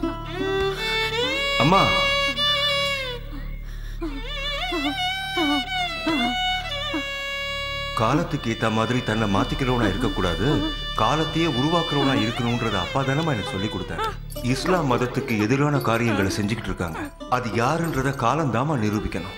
அம்மா காலத்துக்கு ஏத்த மாதிரி தன்னை மாத்திக்கிறவனா இருக்கக்கூடாது காலத்தையே உருவாக்குறவனா இருக்கணும்ன்றத அப்பா தானம்மா எனக்கு சொல்லி கொடுத்தாரு இஸ்லாம் மதத்துக்கு எதிரான காரியங்களை செஞ்சுக்கிட்டு இருக்காங்க அது யாருன்றத காலம் தாமா நிரூபிக்கணும்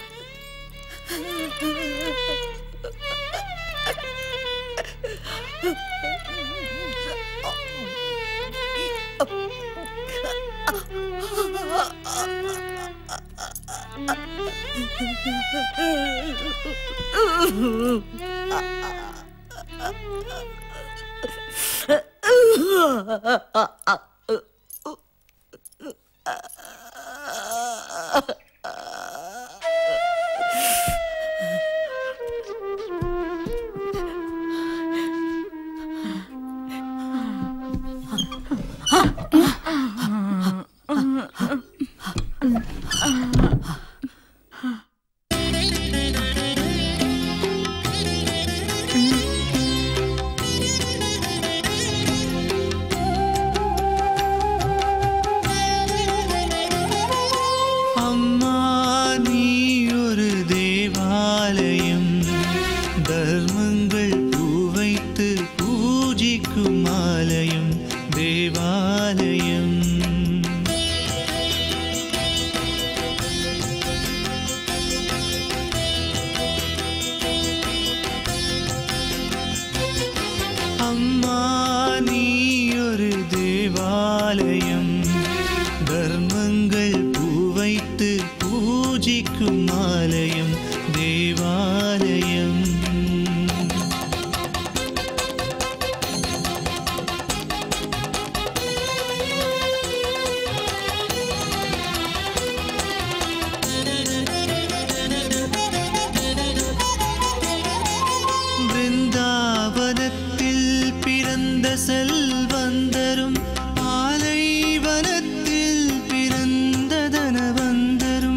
அம்மா நீ ஒரு தேவாலயம் தர்மங்கள் பூவைத்து பூஜிக்கும் ஆலயம் தேவாலயம் அம்மா நீ ஒரு தேவாலயம் தர்மங்கள் பூவைத்து பூஜிக்கும் ஆலயம் தேவாலயம் பிருந்தாவனத்தில் பிறந்த செல்வந்தரும் ஆலைவனத்தில் பிறந்த தனவந்தரும்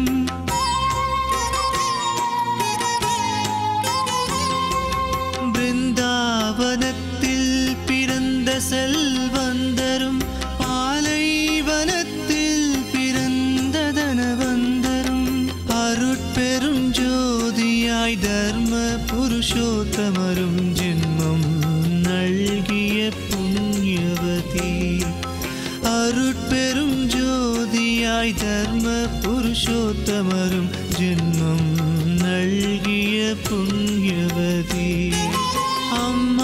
பிருந்தாவனத்தில் பிறந்த செல்வந்தரும் பாலைவனத்தில் பிறந்த தனவந்தரும் அருட்பெரும் ஜோதியாய் தர்ம புருஷோத்தமரும் ஜென்மம் நல்கிய புண்ணியவதி அருட்பெரும் ஜோதியாய் தர்ம புருஷோத்தமரும் ஜென்மம் நல்கிய புண்ணியவதி அம்மா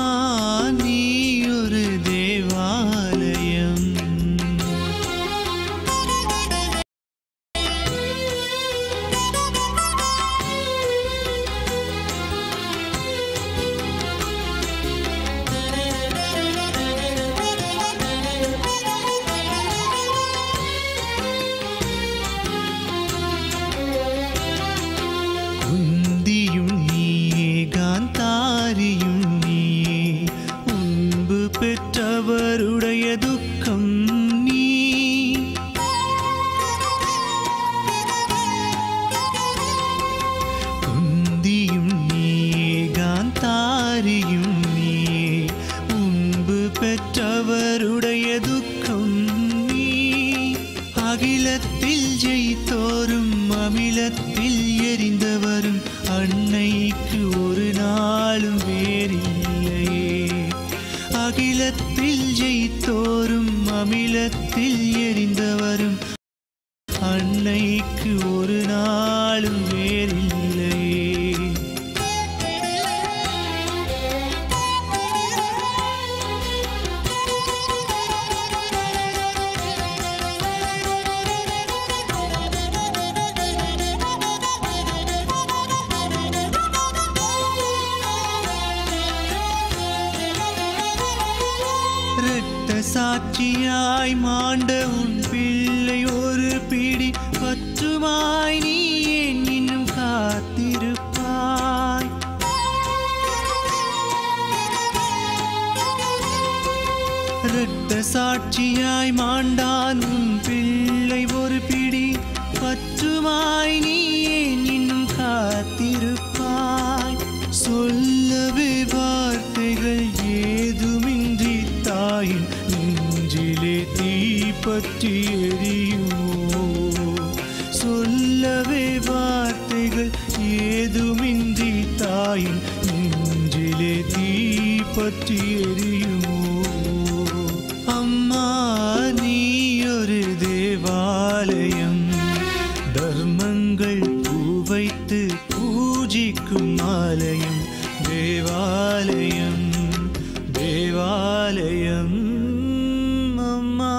அகிலத்தில் ஜெயித்தோரும் அமிலத்தில் எரிந்தவரும் அன்னைக்கு ஒரு நாளும் வேறில்லையே இரத்த சாட்சியாய் மாண்ட உன் பிள்ளை ஒரு பிடி பற்றுமாய் நீ ஏன் இன்னும் காத்திருப்பாய் இரத்த சாட்சியாய் மாண்டான் உன் பிள்ளை ஒரு பிடி பற்றுமாய் நீ ஏன் இன்னும் காத்திருப்பாய் சொல்லவே வார்த்தைகள் ஏதுமின்றி தாயின் நெஞ்சிலே தீ பற்றி எரியுமோ சொல்லவே வார்த்தைகள் ஏதுமின்றி தாயின் நெஞ்சிலே தீ பற்றி எரியுமோ அம்மா நீ ஒரு தேவாலயம் தர்மங்கள் பூவைத்து பூஜிக்கும் ஆலயம் தேவாலயம் தேவாலயம் அம்மா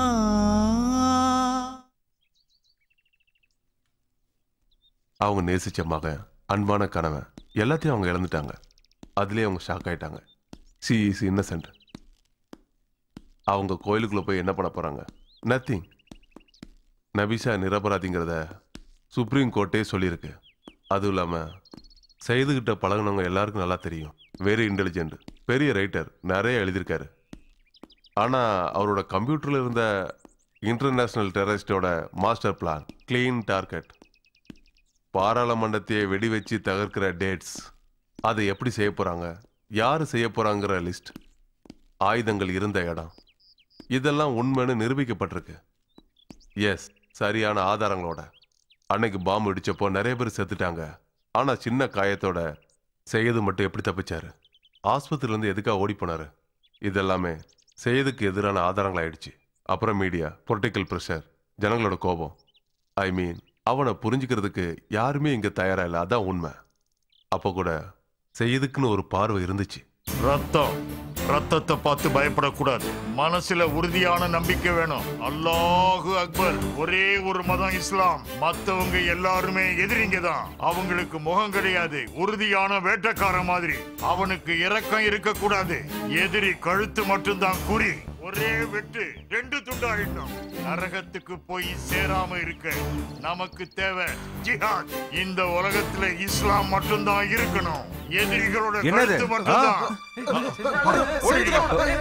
அவங்க நேசிச்ச மகன் அன்பான கணவன் எல்லாத்தையும் அவங்க இழந்துட்டாங்க அதுலேயே அவங்க ஷாக் ஆயிட்டாங்க சி இஸ் இன்னசென்ட் அவங்க கோயிலுக்குள்ளே போய் என்ன பண்ண போகிறாங்க நத்திங் நபிஷா நிரபராதிங்கிறத சுப்ரீம் கோர்ட்டே சொல்லியிருக்கு அதுவும் இல்லாமல் செய்துகிட்ட பழகுனவங்க எல்லாருக்கும் நல்லா தெரியும் வெரி இன்டெலிஜென்ட் பெரிய ரைட்டர் நிறைய எழுதியிருக்காரு ஆனால் அவரோட கம்ப்யூட்டரில் இருந்த இன்டர்நேஷ்னல் டெரரிஸ்டோட மாஸ்டர் பிளான் க்ளீன் டார்கெட் பாராளுமன்றத்தையே வெடி வச்சு தகர்க்கிற டேட்ஸ் அதை எப்படி செய்ய போகிறாங்க யார் செய்ய போகிறாங்கிற லிஸ்ட் ஆயுதங்கள் இருந்த இடம் இதெல்லாம் உண்மைன்னு நிரூபிக்கப்பட்டிருக்கு எஸ் சரியான ஆதாரங்களோட அன்னைக்கு பாம்பு இடிச்சப்போ நிறைய பேர் செத்துட்டாங்க ஆனால் சின்ன காயத்தோட செய்யது மட்டும் எப்படி தப்பிச்சாரு ஆஸ்பத்திரியிலேருந்து எதுக்காக ஓடி போனாரு இதெல்லாமே செய்யதுக்கு எதிரான ஆதாரங்கள் ஆயிடுச்சு அப்புறம் மீடியா பொலிட்டிக்கல் ப்ரெஷர் ஜனங்களோட கோபம் ஐ மீன் அவனை புரிஞ்சுக்கிறதுக்கு யாருமே இங்கே தயாரா இல்லை அதான் உண்மை அப்போ கூட செய்யதுக்குன்னு ஒரு பார்வை இருந்துச்சு ரத்தம் ரத்தத்தை பார்த்து பயப்படக்கூடாது மனசுல உறுதியான நம்பிக்கை வேணும் அல்லாஹு அக்பர் ஒரே ஒரு மதம் இஸ்லாம் மத்தவங்க எல்லாருமே எதிரிங்க தான் அவங்களுக்கு முகம் கிடையாது உறுதியான வேட்டக்கார மாதிரி அவனுக்கு இரக்கம் இருக்க கூடாது எதிரி கழுத்து மட்டும்தான் குறி ஒரே வெட்டு ரெண்டு துண்டாயிடும் நரகத்துக்கு போய் சேராம இருக்க நமக்கு தேவை ஜிஹாத் இந்த உலகத்துல இஸ்லாம் மட்டும்தான் இருக்கணும் எதிரிகளோட என்னது? கழுத்து மட்டும்தான் ஓடிடுங்க,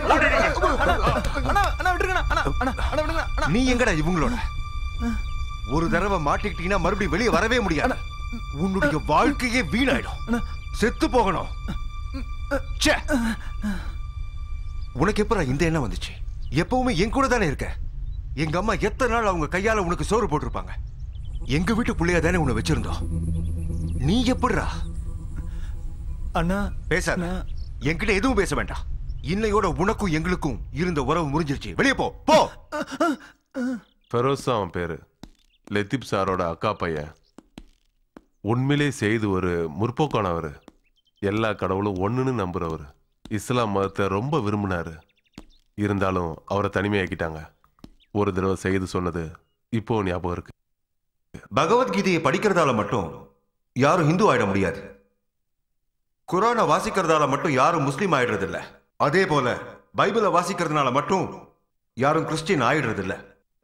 ஓடிடுங்க. நீ எங்கடா இவங்களோட ஒரு தடவை மாட்டிக்கிட்டீங்கன்னா மறுபடியும் வெளியே வரவே முடியாது உன்னுடைய வாழ்க்கையே வீணாயிடும் செத்து போகணும் ச்சே. உனக்கு எப்பறம் இந்த எண்ணம் வந்துச்சு எப்பவுமே என் கூட தானே இருக்க எங்க அம்மா எத்தனை நாள் அவங்க கையால உனக்கு சோறு போட்டிருப்பாங்க எங்க வீட்டு பிள்ளையா தானே உன்னை வச்சிருந்தோம் நீ எப்படிடா அண்ணா பேசாத என்கிட்ட எதுவும் பேச வேண்டாம் இன்னையோட உனக்கும் எங்களுக்கும் இருந்த உறவு முறிஞ்சிருச்சு வெளியே போ போ ஃபெரோஸ் அவன் பேரு லத்தீப் சாரோட அக்கா பையன் உண்மையிலே செய்து ஒரு முற்போக்கானவர் எல்லா கடவுளும் ஒண்ணுன்னு நம்புறவர் இஸ்லாம் மதத்தை ரொம்ப விரும்பினாரு இருந்தாலும் அவரை தனிமையாக்கிட்டாங்க ஒரு தடவை செய்து சொன்னது இப்போ ஞாபகம் இருக்கு பகவத்கீதையை படிக்கிறதால மட்டும் யாரும் இந்து ஆயிட முடியாது குரானை வாசிக்கிறதால மட்டும் யாரும் முஸ்லீம் ஆயிடுறது இல்ல அதே போல பைபிளை வாசிக்கிறதுனால மட்டும் யாரும் கிறிஸ்டின் ஆயிடுறது இல்ல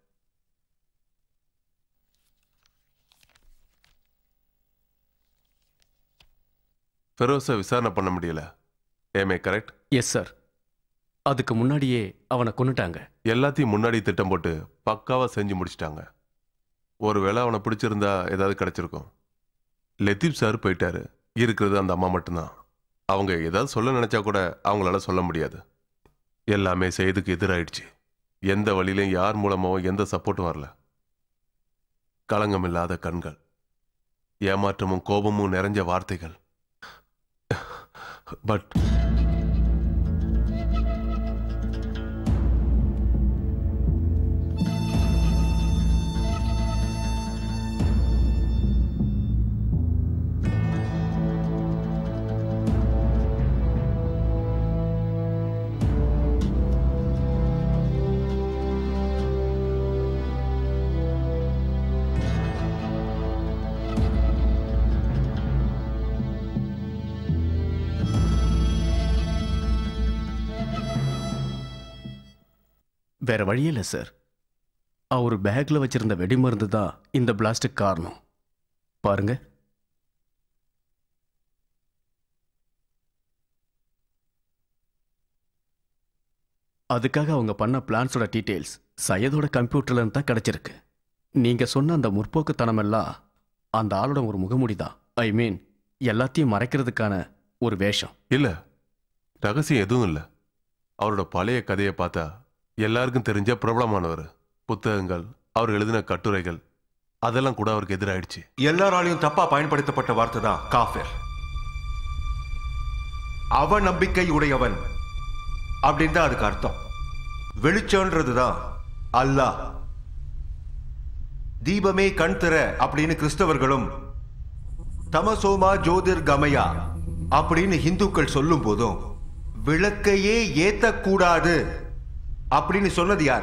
ஃபெரோஸை விசாரணை பண்ண முடியல ஏமே கரெக்ட் எஸ் சார் அதுக்கு முன்னாடியே அவனை கொன்னுட்டாங்க எல்லாத்தையும் முன்னாடி திட்டம் போட்டு பக்காவா செஞ்சு முடிச்சிட்டாங்க ஒருவேளை அவனை பிடிச்சிருந்தா ஏதாவது கிடைச்சிருக்கும் லத்தீப் சார் போயிட்டாரு இருக்கிறது அந்த அம்மா மட்டும்தான் அவங்க ஏதாவது சொல்ல நினைச்சா கூட அவங்களால சொல்ல முடியாது எல்லாமே செய்துக்கு எதிராயிடுச்சு எந்த வழியிலும் யார் மூலமாவும் எந்த சப்போர்ட்டும் வரல களங்கம் இல்லாத கண்கள் ஏமாற்றமும் கோபமும் நிறைஞ்ச வார்த்தைகள் பட் வேற வழியே இல்லை சார் அவர் பேக்ல வச்சிருந்த வெடிமருந்து தான் இந்த பிளாஸ்டுக்கு காரணம் பாருங்க அதுக்காக அவங்க பண்ண பிளான்ஸோட டீட்டெயில்ஸ் சையதோட கம்ப்யூட்டர்ல இருந்து தான் கிடைச்சிருக்கு நீங்க சொன்ன அந்த முற்போக்குத்தனமெல்லாம் அந்த ஆளோட ஒரு முகமுடி தான் ஐ மீன் எல்லாத்தையும் மறைக்கிறதுக்கான ஒரு வேஷம் இல்ல ரகசியம் எதுவும் இல்ல அவரோட பழைய கதையை பார்த்தா எல்லாருக்கும் தெரிஞ்ச பிரபலமானவர் புத்தகங்கள் அவர் எழுதின கட்டுரைகள் அதெல்லாம் கூட அவருக்கு எதிராயிடுச்சு எல்லாராலையும் தப்பா பயன்படுத்தப்பட்ட வார்த்தை தான் காஃபிர் அவ நம்பிக்கை உடையவன் அப்படின்னு தான் அதுக்கு அர்த்தம் வெளிச்சம்ன்றது தான் அல்லாஹ் தீபமே கண் திற அப்படின்னு கிறிஸ்தவர்களும் தமசோமா ஜோதிர் கமயா அப்படின்னு இந்துக்கள் சொல்லும் போதும் விளக்கையே ஏத்தக்கூடாது அப்படின்னு சொன்னது யார்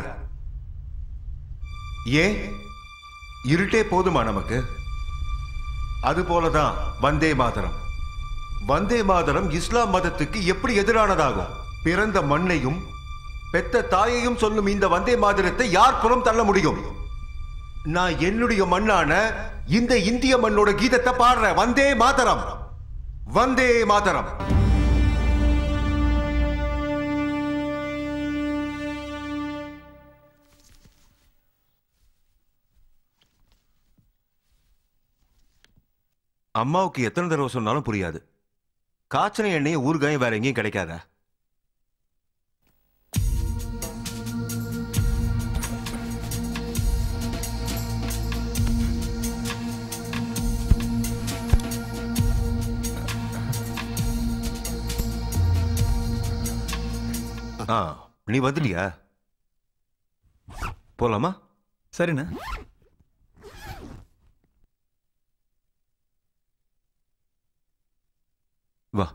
ஏன் இருட்டே போதுமா நமக்கு அது போலதான் வந்தே மாதரம் வந்தே மாதரம் இஸ்லாம் மதத்துக்கு எப்படி எதிரானதாகும் பிறந்த மண்ணையும் பெத்த தாயையும் சொல்லும் இந்த வந்தே மாதரத்தை யார் புறம் தள்ள முடியும் நான் என்னுடைய மண்ணான இந்த இந்திய மண்ணோட கீதத்தை பாடுறேன் வந்தே மாதரம் வந்தே மாதரம் அம்மாவுக்கு எத்தனை தடவை சொன்னாலும் புரியாது காய்ச்சன எண்ணெய் ஊறுகாயும் வேற எங்கேயும் கிடைக்காதா ஆ நீ வந்துட்டியா போலாமா சரிண்ணா வா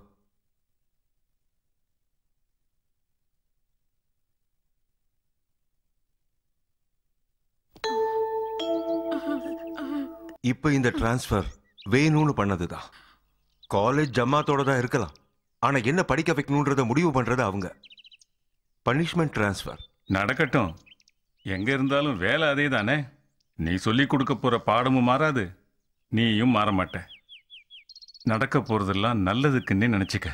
இப்ப இந்த டிரான்ஸ்ஃபர் வேணும்னு பண்ணதுதான் காலேஜ் ஜமாத்தோட தான் இருக்கலாம் ஆனா என்ன படிக்க வைக்கணுன்றத முடிவு பண்றது அவங்க பனிஷ்மெண்ட் டிரான்ஸ்ஃபர் நடக்கட்டும் எங்க இருந்தாலும் வேலை அதே தானே நீ சொல்லி கொடுக்க போற பாடமும் மாறாது நீயும் மாற மாட்ட நடக்க போறதெல்லாம் நல்லதுக்குன்னே நினைச்சுக்க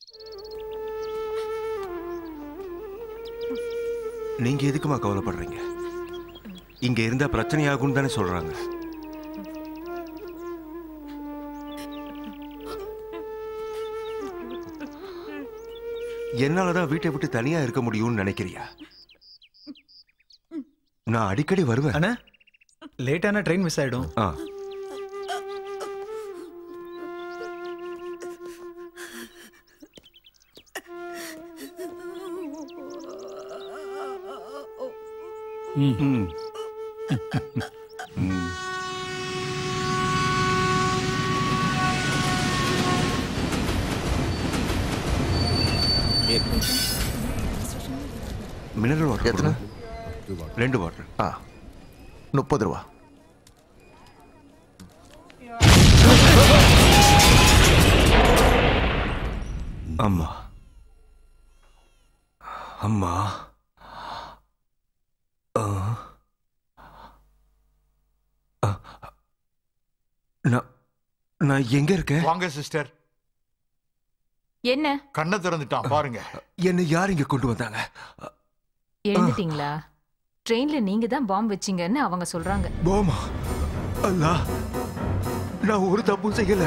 நீங்க எதுக்குமா கவலைப்படுறீங்க இங்க இருந்தா பிரச்சனையாகும் தானே சொல்றாங்க என்னாலதான் வீட்டை விட்டு தனியா இருக்க முடியும்னு நினைக்கிறியா நான் அடிக்கடி வருவேன் அண்ணா லேட்டான ட்ரெயின் மிஸ் ஆயிடும் ஆ ம். ம். மினரல் வாட்டர் எத்தனை? ரெண்டு வாட்டர் ஆ முப்பது ரூபா அம்மா அம்மா ஆ. ஆ. நான் நான் எங்க இருக்கேன் வாங்க சிஸ்டர் என்ன கண்ணை திறந்துட்டான் பாருங்க என்ன யார் இங்க கொண்டு வந்தாங்க எழுந்துட்டீங்களா ட்ரெயின்ல நீங்க தான் பாம்பு வச்சீங்கன்னு அவங்க சொல்றாங்க போமா அல்லா நான் ஒரு தப்பும் செய்யல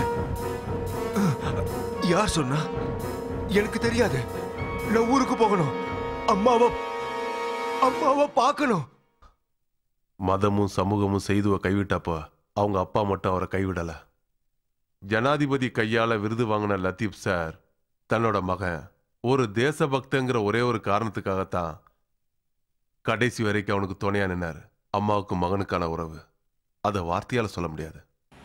யார் சொன்னா எனக்கு தெரியாது நான் ஊருக்கு போகணும் அம்மாவை அம்மாவை பார்க்கணும் மதமும் சமூகமும் செய்துவ கைவிட்டப்ப அவங்க அப்பா மட்டும் அவரை கைவிடல ஜனாதிபதி கையால விருது வாங்கின லத்தீப் சார் தன்னோட மகன் ஒரு தேசபக்தங்கிற ஒரே ஒரு காரணத்துக்காகத்தான் கடைசி வரைக்கும் அவனுக்கு துணையா நின்னாரு அம்மாவுக்கும் மகனுக்கான உறவு அதை வார்த்தையால சொல்ல முடியாது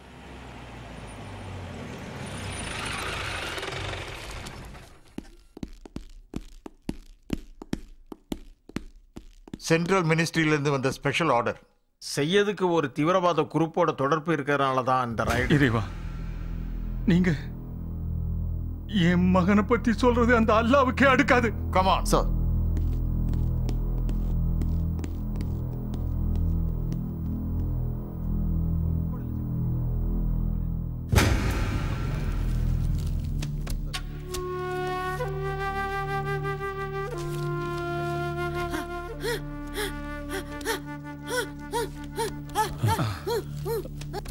சென்ட்ரல் மினிஸ்ட்ரியிலிருந்து வந்த ஸ்பெஷல் ஆர்டர் செய்யதுக்கு ஒரு தீவிரவாத குரூப்போட தொடர்பு இருக்கிறனால தான் இந்த ரைடு இறைவா நீங்க என் மகனை பத்தி சொல்றது அந்த அல்லாவுக்கே அடுக்காது கமான் சார்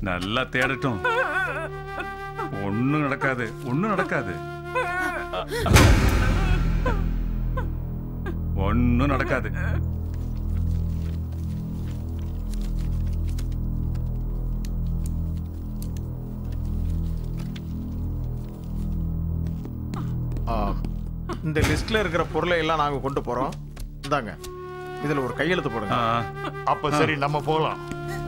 நல்லா தேடட்டும் ஒண்ணும் நடக்காது ஒண்ணும் நடக்காது ஒண்ணும் நடக்காது ஆ, இந்த லிஸ்ட்ல இருக்கிற பொருளை எல்லாம் நாங்க கொண்டு போறோம் இந்தாங்க இதுல ஒரு கையெழுத்து போடுங்க அப்ப சரி நம்ம போலாம்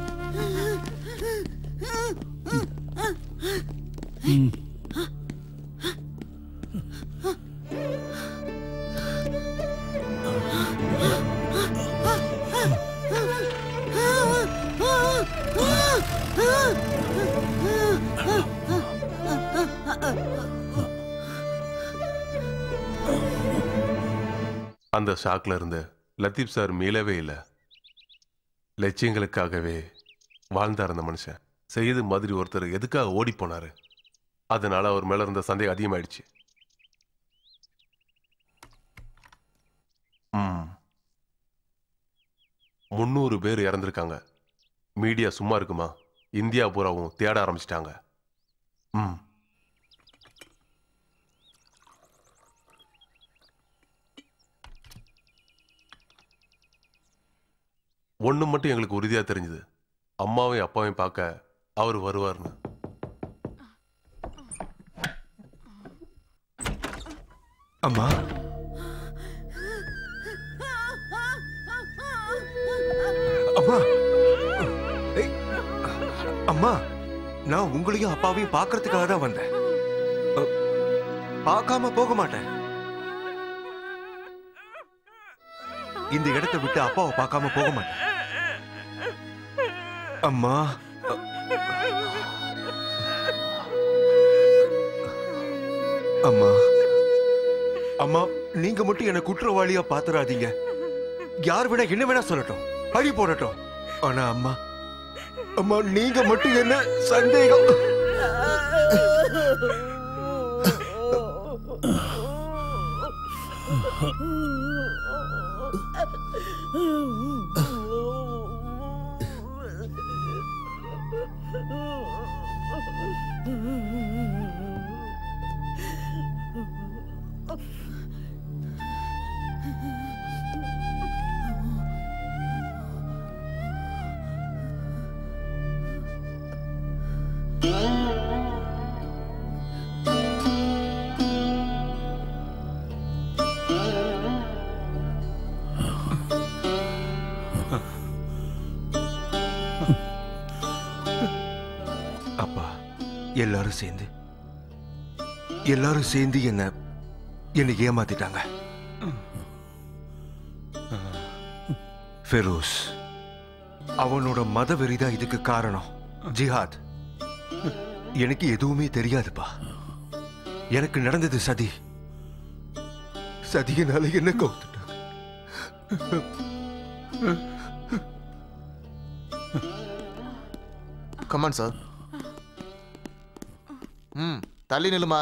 அந்த ஷாக்ல இருந்து லத்தீப் சார் மீளவே இல்லை லட்சியங்களுக்காகவே வாழ்ந்தார் அந்த மனுஷன் செய்து மாதிரி ஒருத்தர் எதுக்காக ஓடி போனாரு அதனால அவர் மேல இருந்த சந்தேகம் அதிகமாயிடுச்சு ம். முந்நூறு பேர் இறந்திருக்காங்க மீடியா சும்மா இருக்குமா இந்தியா பூராவும் தேட ஆரம்பிச்சிட்டாங்க ம் ஒன்று மட்டும் எங்களுக்கு உறுதியாக தெரிஞ்சுது அம்மாவையும் அப்பாவையும் பார்க்க அவர் வருவார்னு அம்மா அம்மா ஏய், அம்மா நான் உங்களையும் அப்பாவையும் பார்க்கறதுக்காக தான் வந்தேன் அ, பார்க்காம போக மாட்டேன் இந்த இடத்தை விட்டு அப்பாவை பார்க்காம போக மாட்டேன் அம்மா அ, அம்மா அம்மா நீங்க மட்டும் என்ன குற்றவாளியா பாத்துறாதீங்க யார் வேணா என்ன வேணா சொல்லட்டும் பழி போடட்டும் ஆனா அம்மா அம்மா நீங்க மட்டும் என்ன சந்தேகம் அப்பா எல்லாரும் சேர்ந்து எல்லாரும் சேர்ந்து என்ன என்னை ஏமாத்திட்டாங்க ஃபெரோஸ் அவனோட மத வெறிதான் இதுக்கு காரணம் ஜிஹாத் எனக்கு எதுவுமே தெரியாதுப்பா எனக்கு நடந்தது சதி சதியினால என்ன கவுத்துட்டாங்க கமான் சார் ம் தள்ளி நில்லுமா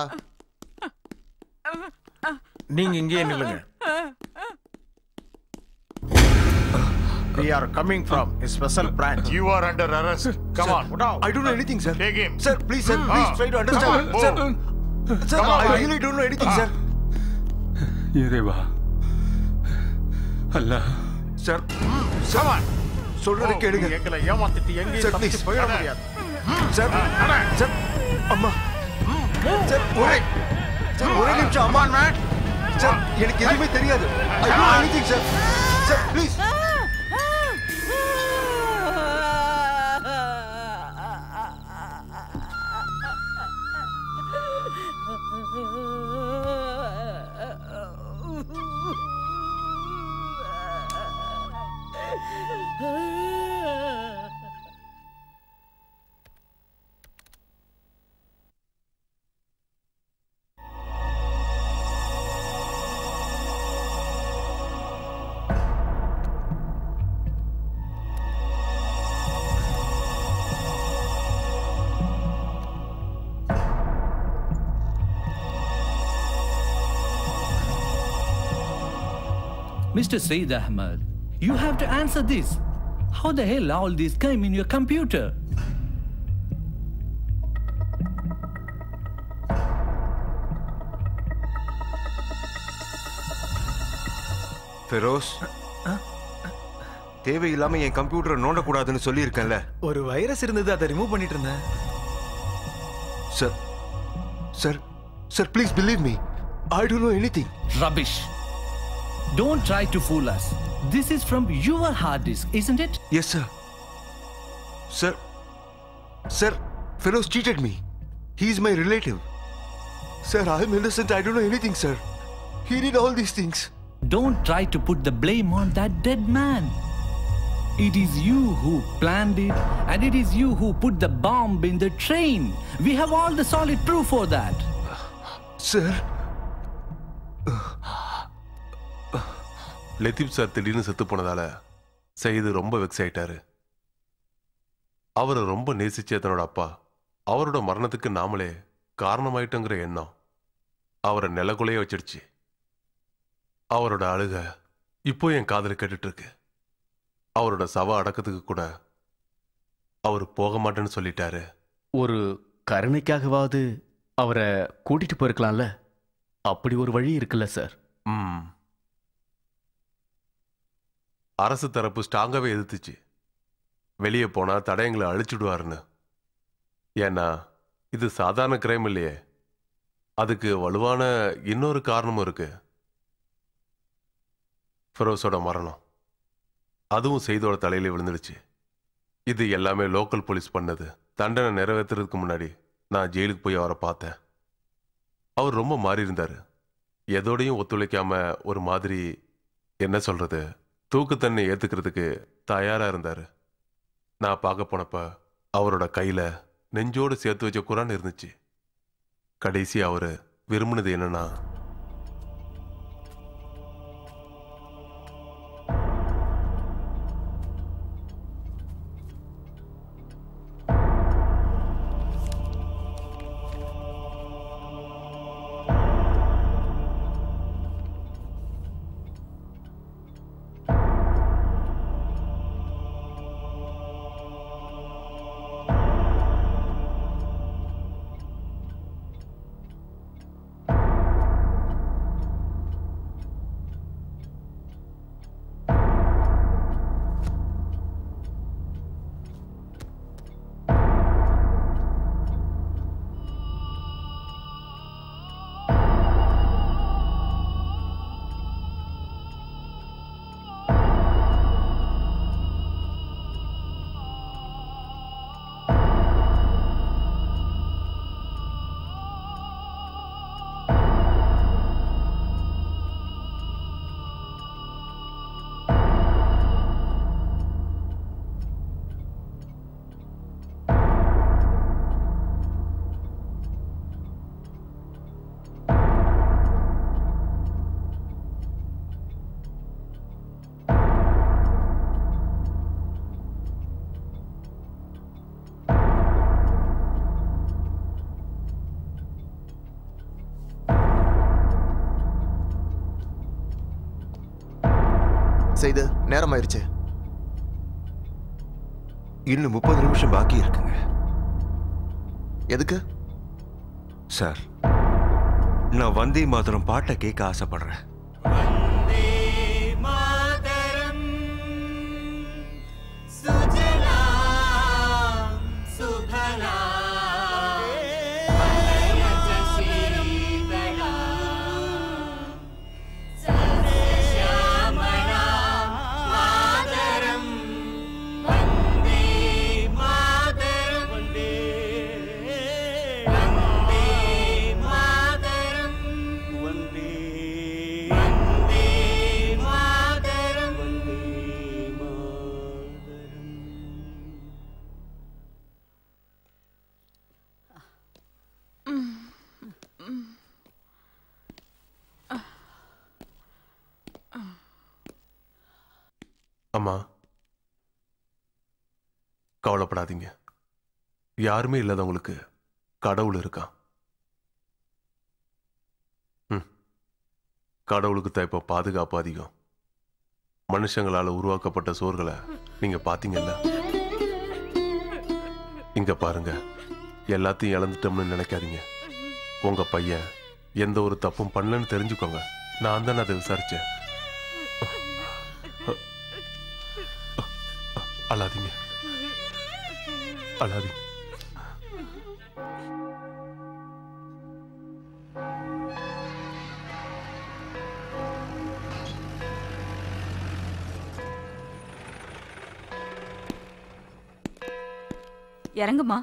நீங்க இங்கேயே நில்லுங்க We are coming from a special branch. You are under arrest. Come on. I don't know anything, sir. Take him. Sir, please, sir, please try to understand. Come on, Sir, move. sir, Come on, I boy. really don't know anything, sir. இறைவா அல்லாஹ் sir sir சொல்றது கேளுங்க எங்களை ஏமாத்திட்டு எங்கேயும் sir தப்பிச்சு please போயிட முடியாது sir sir அம்மா சார் ஒரே சார் ஒரே நிமிஷம் அம்மா சார் எனக்கு எதுவுமே தெரியாது I don't know anything sir sir please Mr. Said Ahmad, you have to answer this. How the hell all this came in your computer? Feroz தேவையில்லாம என் கம்ப்யூட்டரை நோண்டக்கூடாதுன்னு சொல்லியிருக்கேன்ல ஒரு வைரஸ் இருந்தது அதை ரிமூவ் பண்ணிட்டு இருந்தேன் sir sir sir please believe me I don't know anything Rubbish. Don't try to fool us. This is from your hard disk, isn't it? Yes, sir. Sir, sir, Feroz cheated me. He's my relative. Sir, I'm innocent. I don't know anything, sir. He did all these things. Don't try to put the blame on that dead man. It is you who planned it, and it is you who put the bomb in the train. We have all the solid proof for that. Sir. Latif sir திடீர்னு செத்து போனதால சயீது ரொம்ப வெக்ஸ் ஆயிட்டாரு அவரை ரொம்ப நேசிச்ச தன்னோட அப்பா அவரோட மரணத்துக்கு நாமளே காரணமாயிட்டோங்கிற எண்ணம் அவரை நிலக்குலைய வச்சிடுச்சு அவரோட அழுக இப்போ என் காதுல கேட்டுட்டு இருக்கு அவரோட சவ அடக்கத்துக்கு கூட அவர் போக மாட்டேன்னு சொல்லிட்டாரு ஒரு கருணைக்காகவாவது அவரை கூட்டிட்டு போயிருக்கலாம்ல அப்படி ஒரு வழி இருக்குல்ல சார் ம் அரசு தரப்பு ஸ்ட்ராங்காவே எதிர்த்துச்சு வெளியே போனா தடயங்களை அழிச்சுடுவாருன்னு ஏன்னா இது சாதாரண கிரைம் இல்லையே அதுக்கு வலுவான இன்னொரு காரணமும் இருக்கு ஃபெரோஸோட மரணம் அதுவும் செய்தோட தலையில விழுந்துடுச்சு இது எல்லாமே லோக்கல் போலீஸ் பண்ணது தண்டனை நிறைவேற்றுறதுக்கு முன்னாடி நான் ஜெயிலுக்கு போய் அவரை பார்த்தேன் அவர் ரொம்ப மாறி இருந்தாரு எதோடையும் ஒத்துழைக்காம ஒரு மாதிரி என்ன சொல்றது தூக்குத்தண்ணி ஏத்துக்கிறதுக்கு தயாரா இருந்தாரு நான் பார்க்க போனப்ப அவரோட கையில நெஞ்சோடு சேர்த்து வச்ச குரான் இருந்துச்சு கடைசி அவரு விரும்பினது என்னன்னா செய்து நேரம் ஆயிருச்சு இன்னும் முப்பது நிமிஷம் பாக்கி இருக்குங்க எதுக்கு சார் நான் வந்தே மாத்திரம் பாட்டை கேட்க ஆசைப்படுறேன் அம்மா கவலைப்படாதீங்க யாருமே இல்லாதவங்களுக்கு கடவுள் இருக்கான் ம். கடவுளுக்கு தான் இப்போ பாதுகாப்பு அதிகம் மனுஷங்களால உருவாக்கப்பட்ட சோர்களை நீங்க பாத்தீங்கல்ல இங்க பாருங்க எல்லாத்தையும் இழந்துட்டோம்னு நினைக்காதீங்க உங்க பையன் எந்த ஒரு தப்பும் பண்ணலன்னு தெரிஞ்சுக்கோங்க நான் தான் அதை விசாரிச்சேன் அழாதீங்க அழாதீங்க இறங்குமா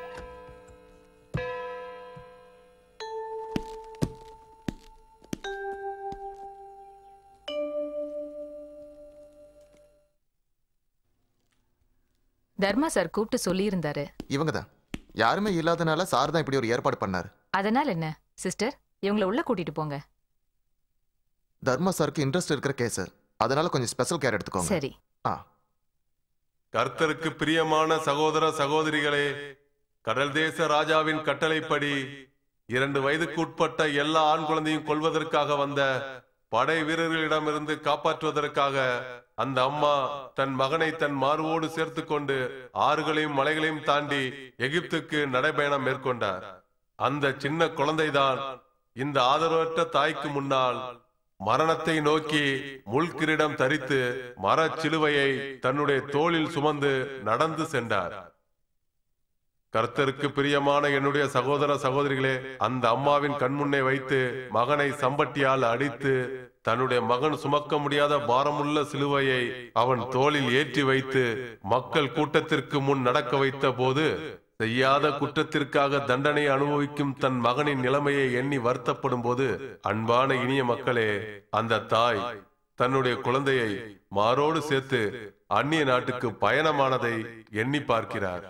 தர்மா சார் கூப்பிட்டு சொல்லியிருந்தாரு இவங்க தான் யாருமே இல்லாதனால சார் தான் இப்படி ஒரு ஏற்பாடு பண்ணாரு அதனால என்ன சிஸ்டர் இவங்கள உள்ள கூட்டிட்டு போங்க தர்மா சாருக்கு இன்ட்ரெஸ்ட் இருக்கிற கேஸ் அதனால கொஞ்சம் ஸ்பெஷல் கேர் எடுத்துக்கோங்க சரி ஆ கர்த்தருக்கு பிரியமான சகோதர சகோதரிகளே கடல் தேச ராஜாவின் கட்டளைப்படி இரண்டு வயதுக்குட்பட்ட எல்லா ஆண் குழந்தையும் கொல்வதற்காக வந்த படை வீரர்களிடமிருந்து காப்பாற்றுவதற்காக அந்த அம்மா தன் மகனை தன் மார்போடு சேர்த்து கொண்டு ஆறுகளையும் மலைகளையும் தாண்டி எகிப்துக்கு நடைபயணம் மேற்கொண்டார் அந்த சின்ன குழந்தைதான் இந்த ஆதரவற்ற தாய்க்கு முன்னால் மரணத்தை நோக்கி முள்கிரீடம் தரித்து மரச் சிலுவையை தன்னுடைய தோளில் சுமந்து நடந்து சென்றார் கர்த்தருக்கு பிரியமான என்னுடைய சகோதர சகோதரிகளே அந்த அம்மாவின் கண்முன்னே வைத்து மகனை சம்பட்டியால் அடித்து தன்னுடைய மகன் சுமக்க முடியாத பாரமுள்ள சிலுவையை அவன் தோளில் ஏற்றி வைத்து மக்கள் கூட்டத்திற்கு முன் நடக்க வைத்த போது செய்யாத குற்றத்திற்காக தண்டனை அனுபவிக்கும் தன் மகனின் நிலைமையை எண்ணி வருத்தப்படும் போது அன்பான இனிய மக்களே அந்த தாய் தன்னுடைய குழந்தையை மாரோடு சேர்த்து அந்நிய நாட்டுக்கு பயணமானதை எண்ணி பார்க்கிறார்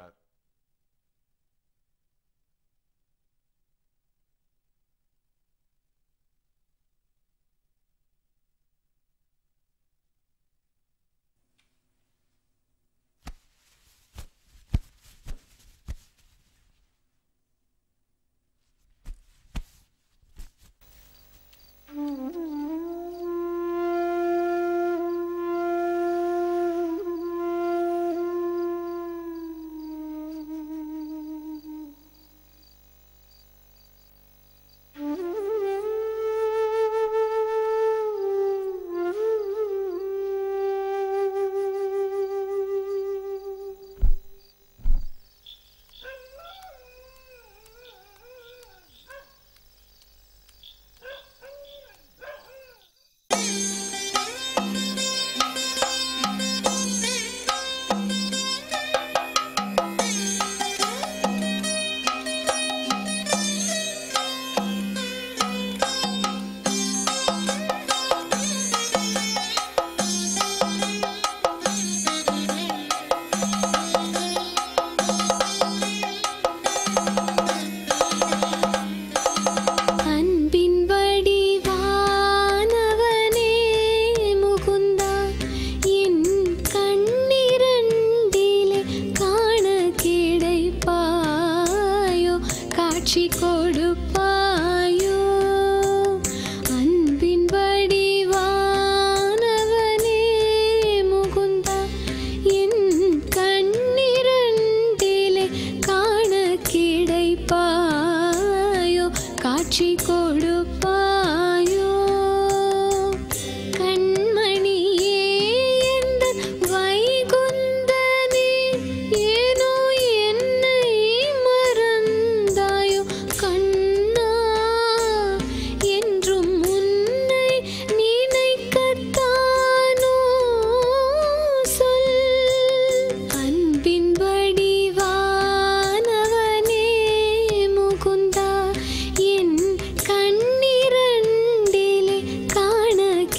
அன்பின் வடிவானவனே முகுந்தா என் கண்ணிரண்டிலே காண கிடைப்பாயோ காட்சி கொடுப்பாயோ அன்பின் வடிவானவனே முகுந்தா என் கண்ணிரண்டிலே காண கிடைப்பாயோ காட்சி கொடுப்பாயோ கண்மணியே எந்தன் வைகுந்தனே ஏனோ என்னை மறந்தாயோ கண்ணா என்றும் உன்னை நினைக்கத்தானோ சொல் அன்பின் வடிவானவனே முகுந்தா என் கண்ணிரண்டிலே காண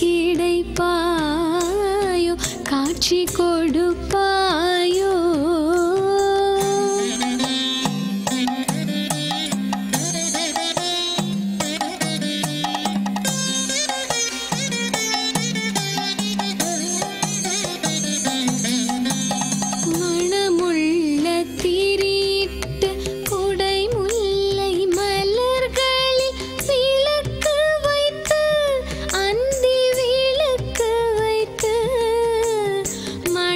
கிடைப்பாயோ காட்சி கொடுப்பாயோ மணமுள்ள திரியிட்டு குடை முல்லை மலர்களில் விளக்கு வைத்து அந்தி விளக்கு வைத்து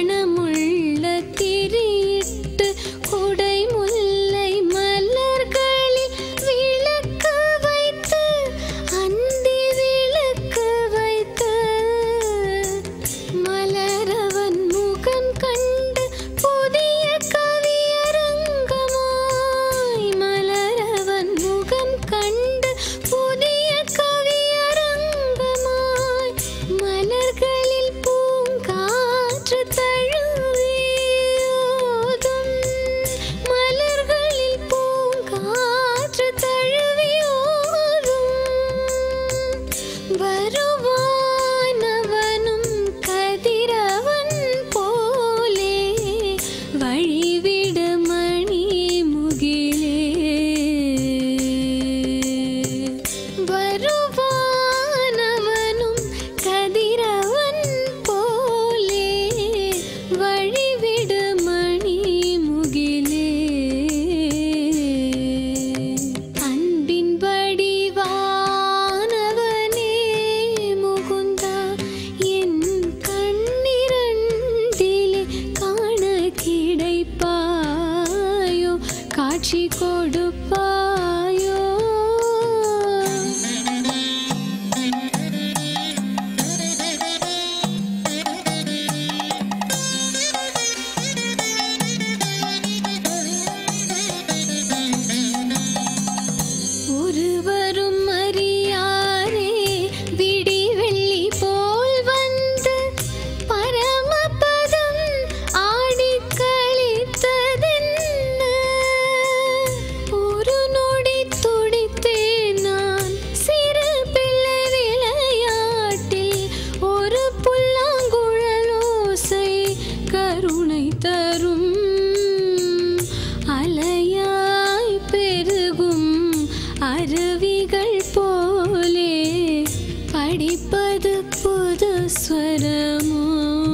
ஸ்வரமோ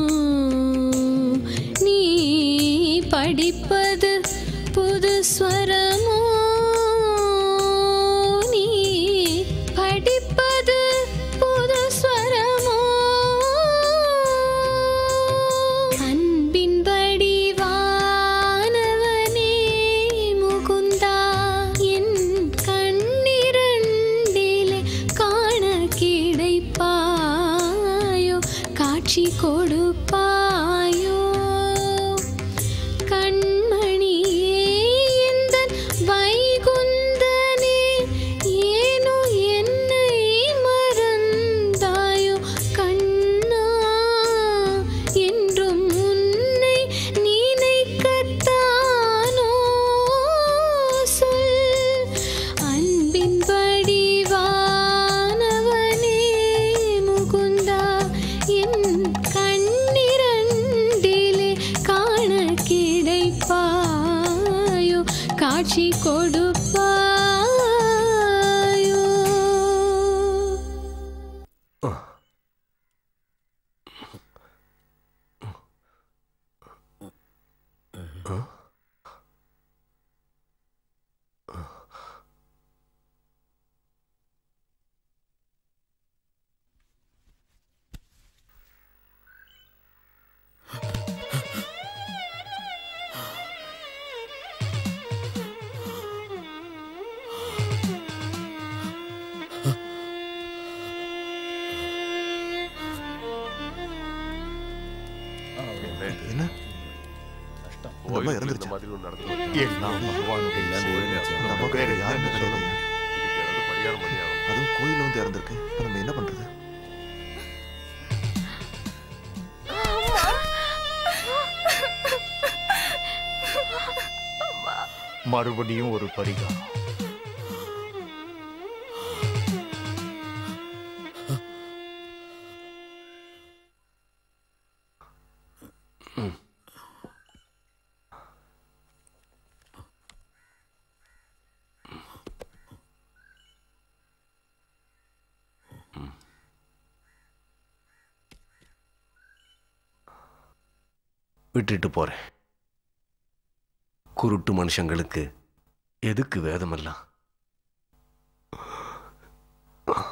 நீ படிப்பது புது ஸ்வரமோ நீ படிப்பது புது ஸ்வரமோ அன்பின் வடிவானவனே முகுந்தா என் கண்ணிரண்டிலே காண கிடைப்பாயோ காட்சி கொடுப்பாயோ கண்மணியே எந்தன் வைகுந்தனே ஏனோ என்னை மறந்தாயோ கண்ணா என்றும் உன்னை நினைக்கத்தானோ சொல் அன்பின் வடிவானவனே முகுந்தா என் கண்ணிரண்டிலே காண கிடைப்பாயோ காட்சி கொடுப்பாயோ என்ன நம்ம இறந்துருச்சு. இந்த மாதிரி ஒண்ணு நடந்து எல்லாம் பகவானுடைய செயல். நமக்கு வேற யாருமே கிடையாது. பரிகாரம் பண்ணி ஆகணும். அதுவும் கோயில்ல வந்து இறந்திருக்கு இப்ப நம்ம என்ன பண்றது மறுபடியும் ஒரு பரிகாரம் விட்டுட்டு போறேன் குருட்டு மனுஷங்களுக்கு எதுக்கு வேதமெல்லாம்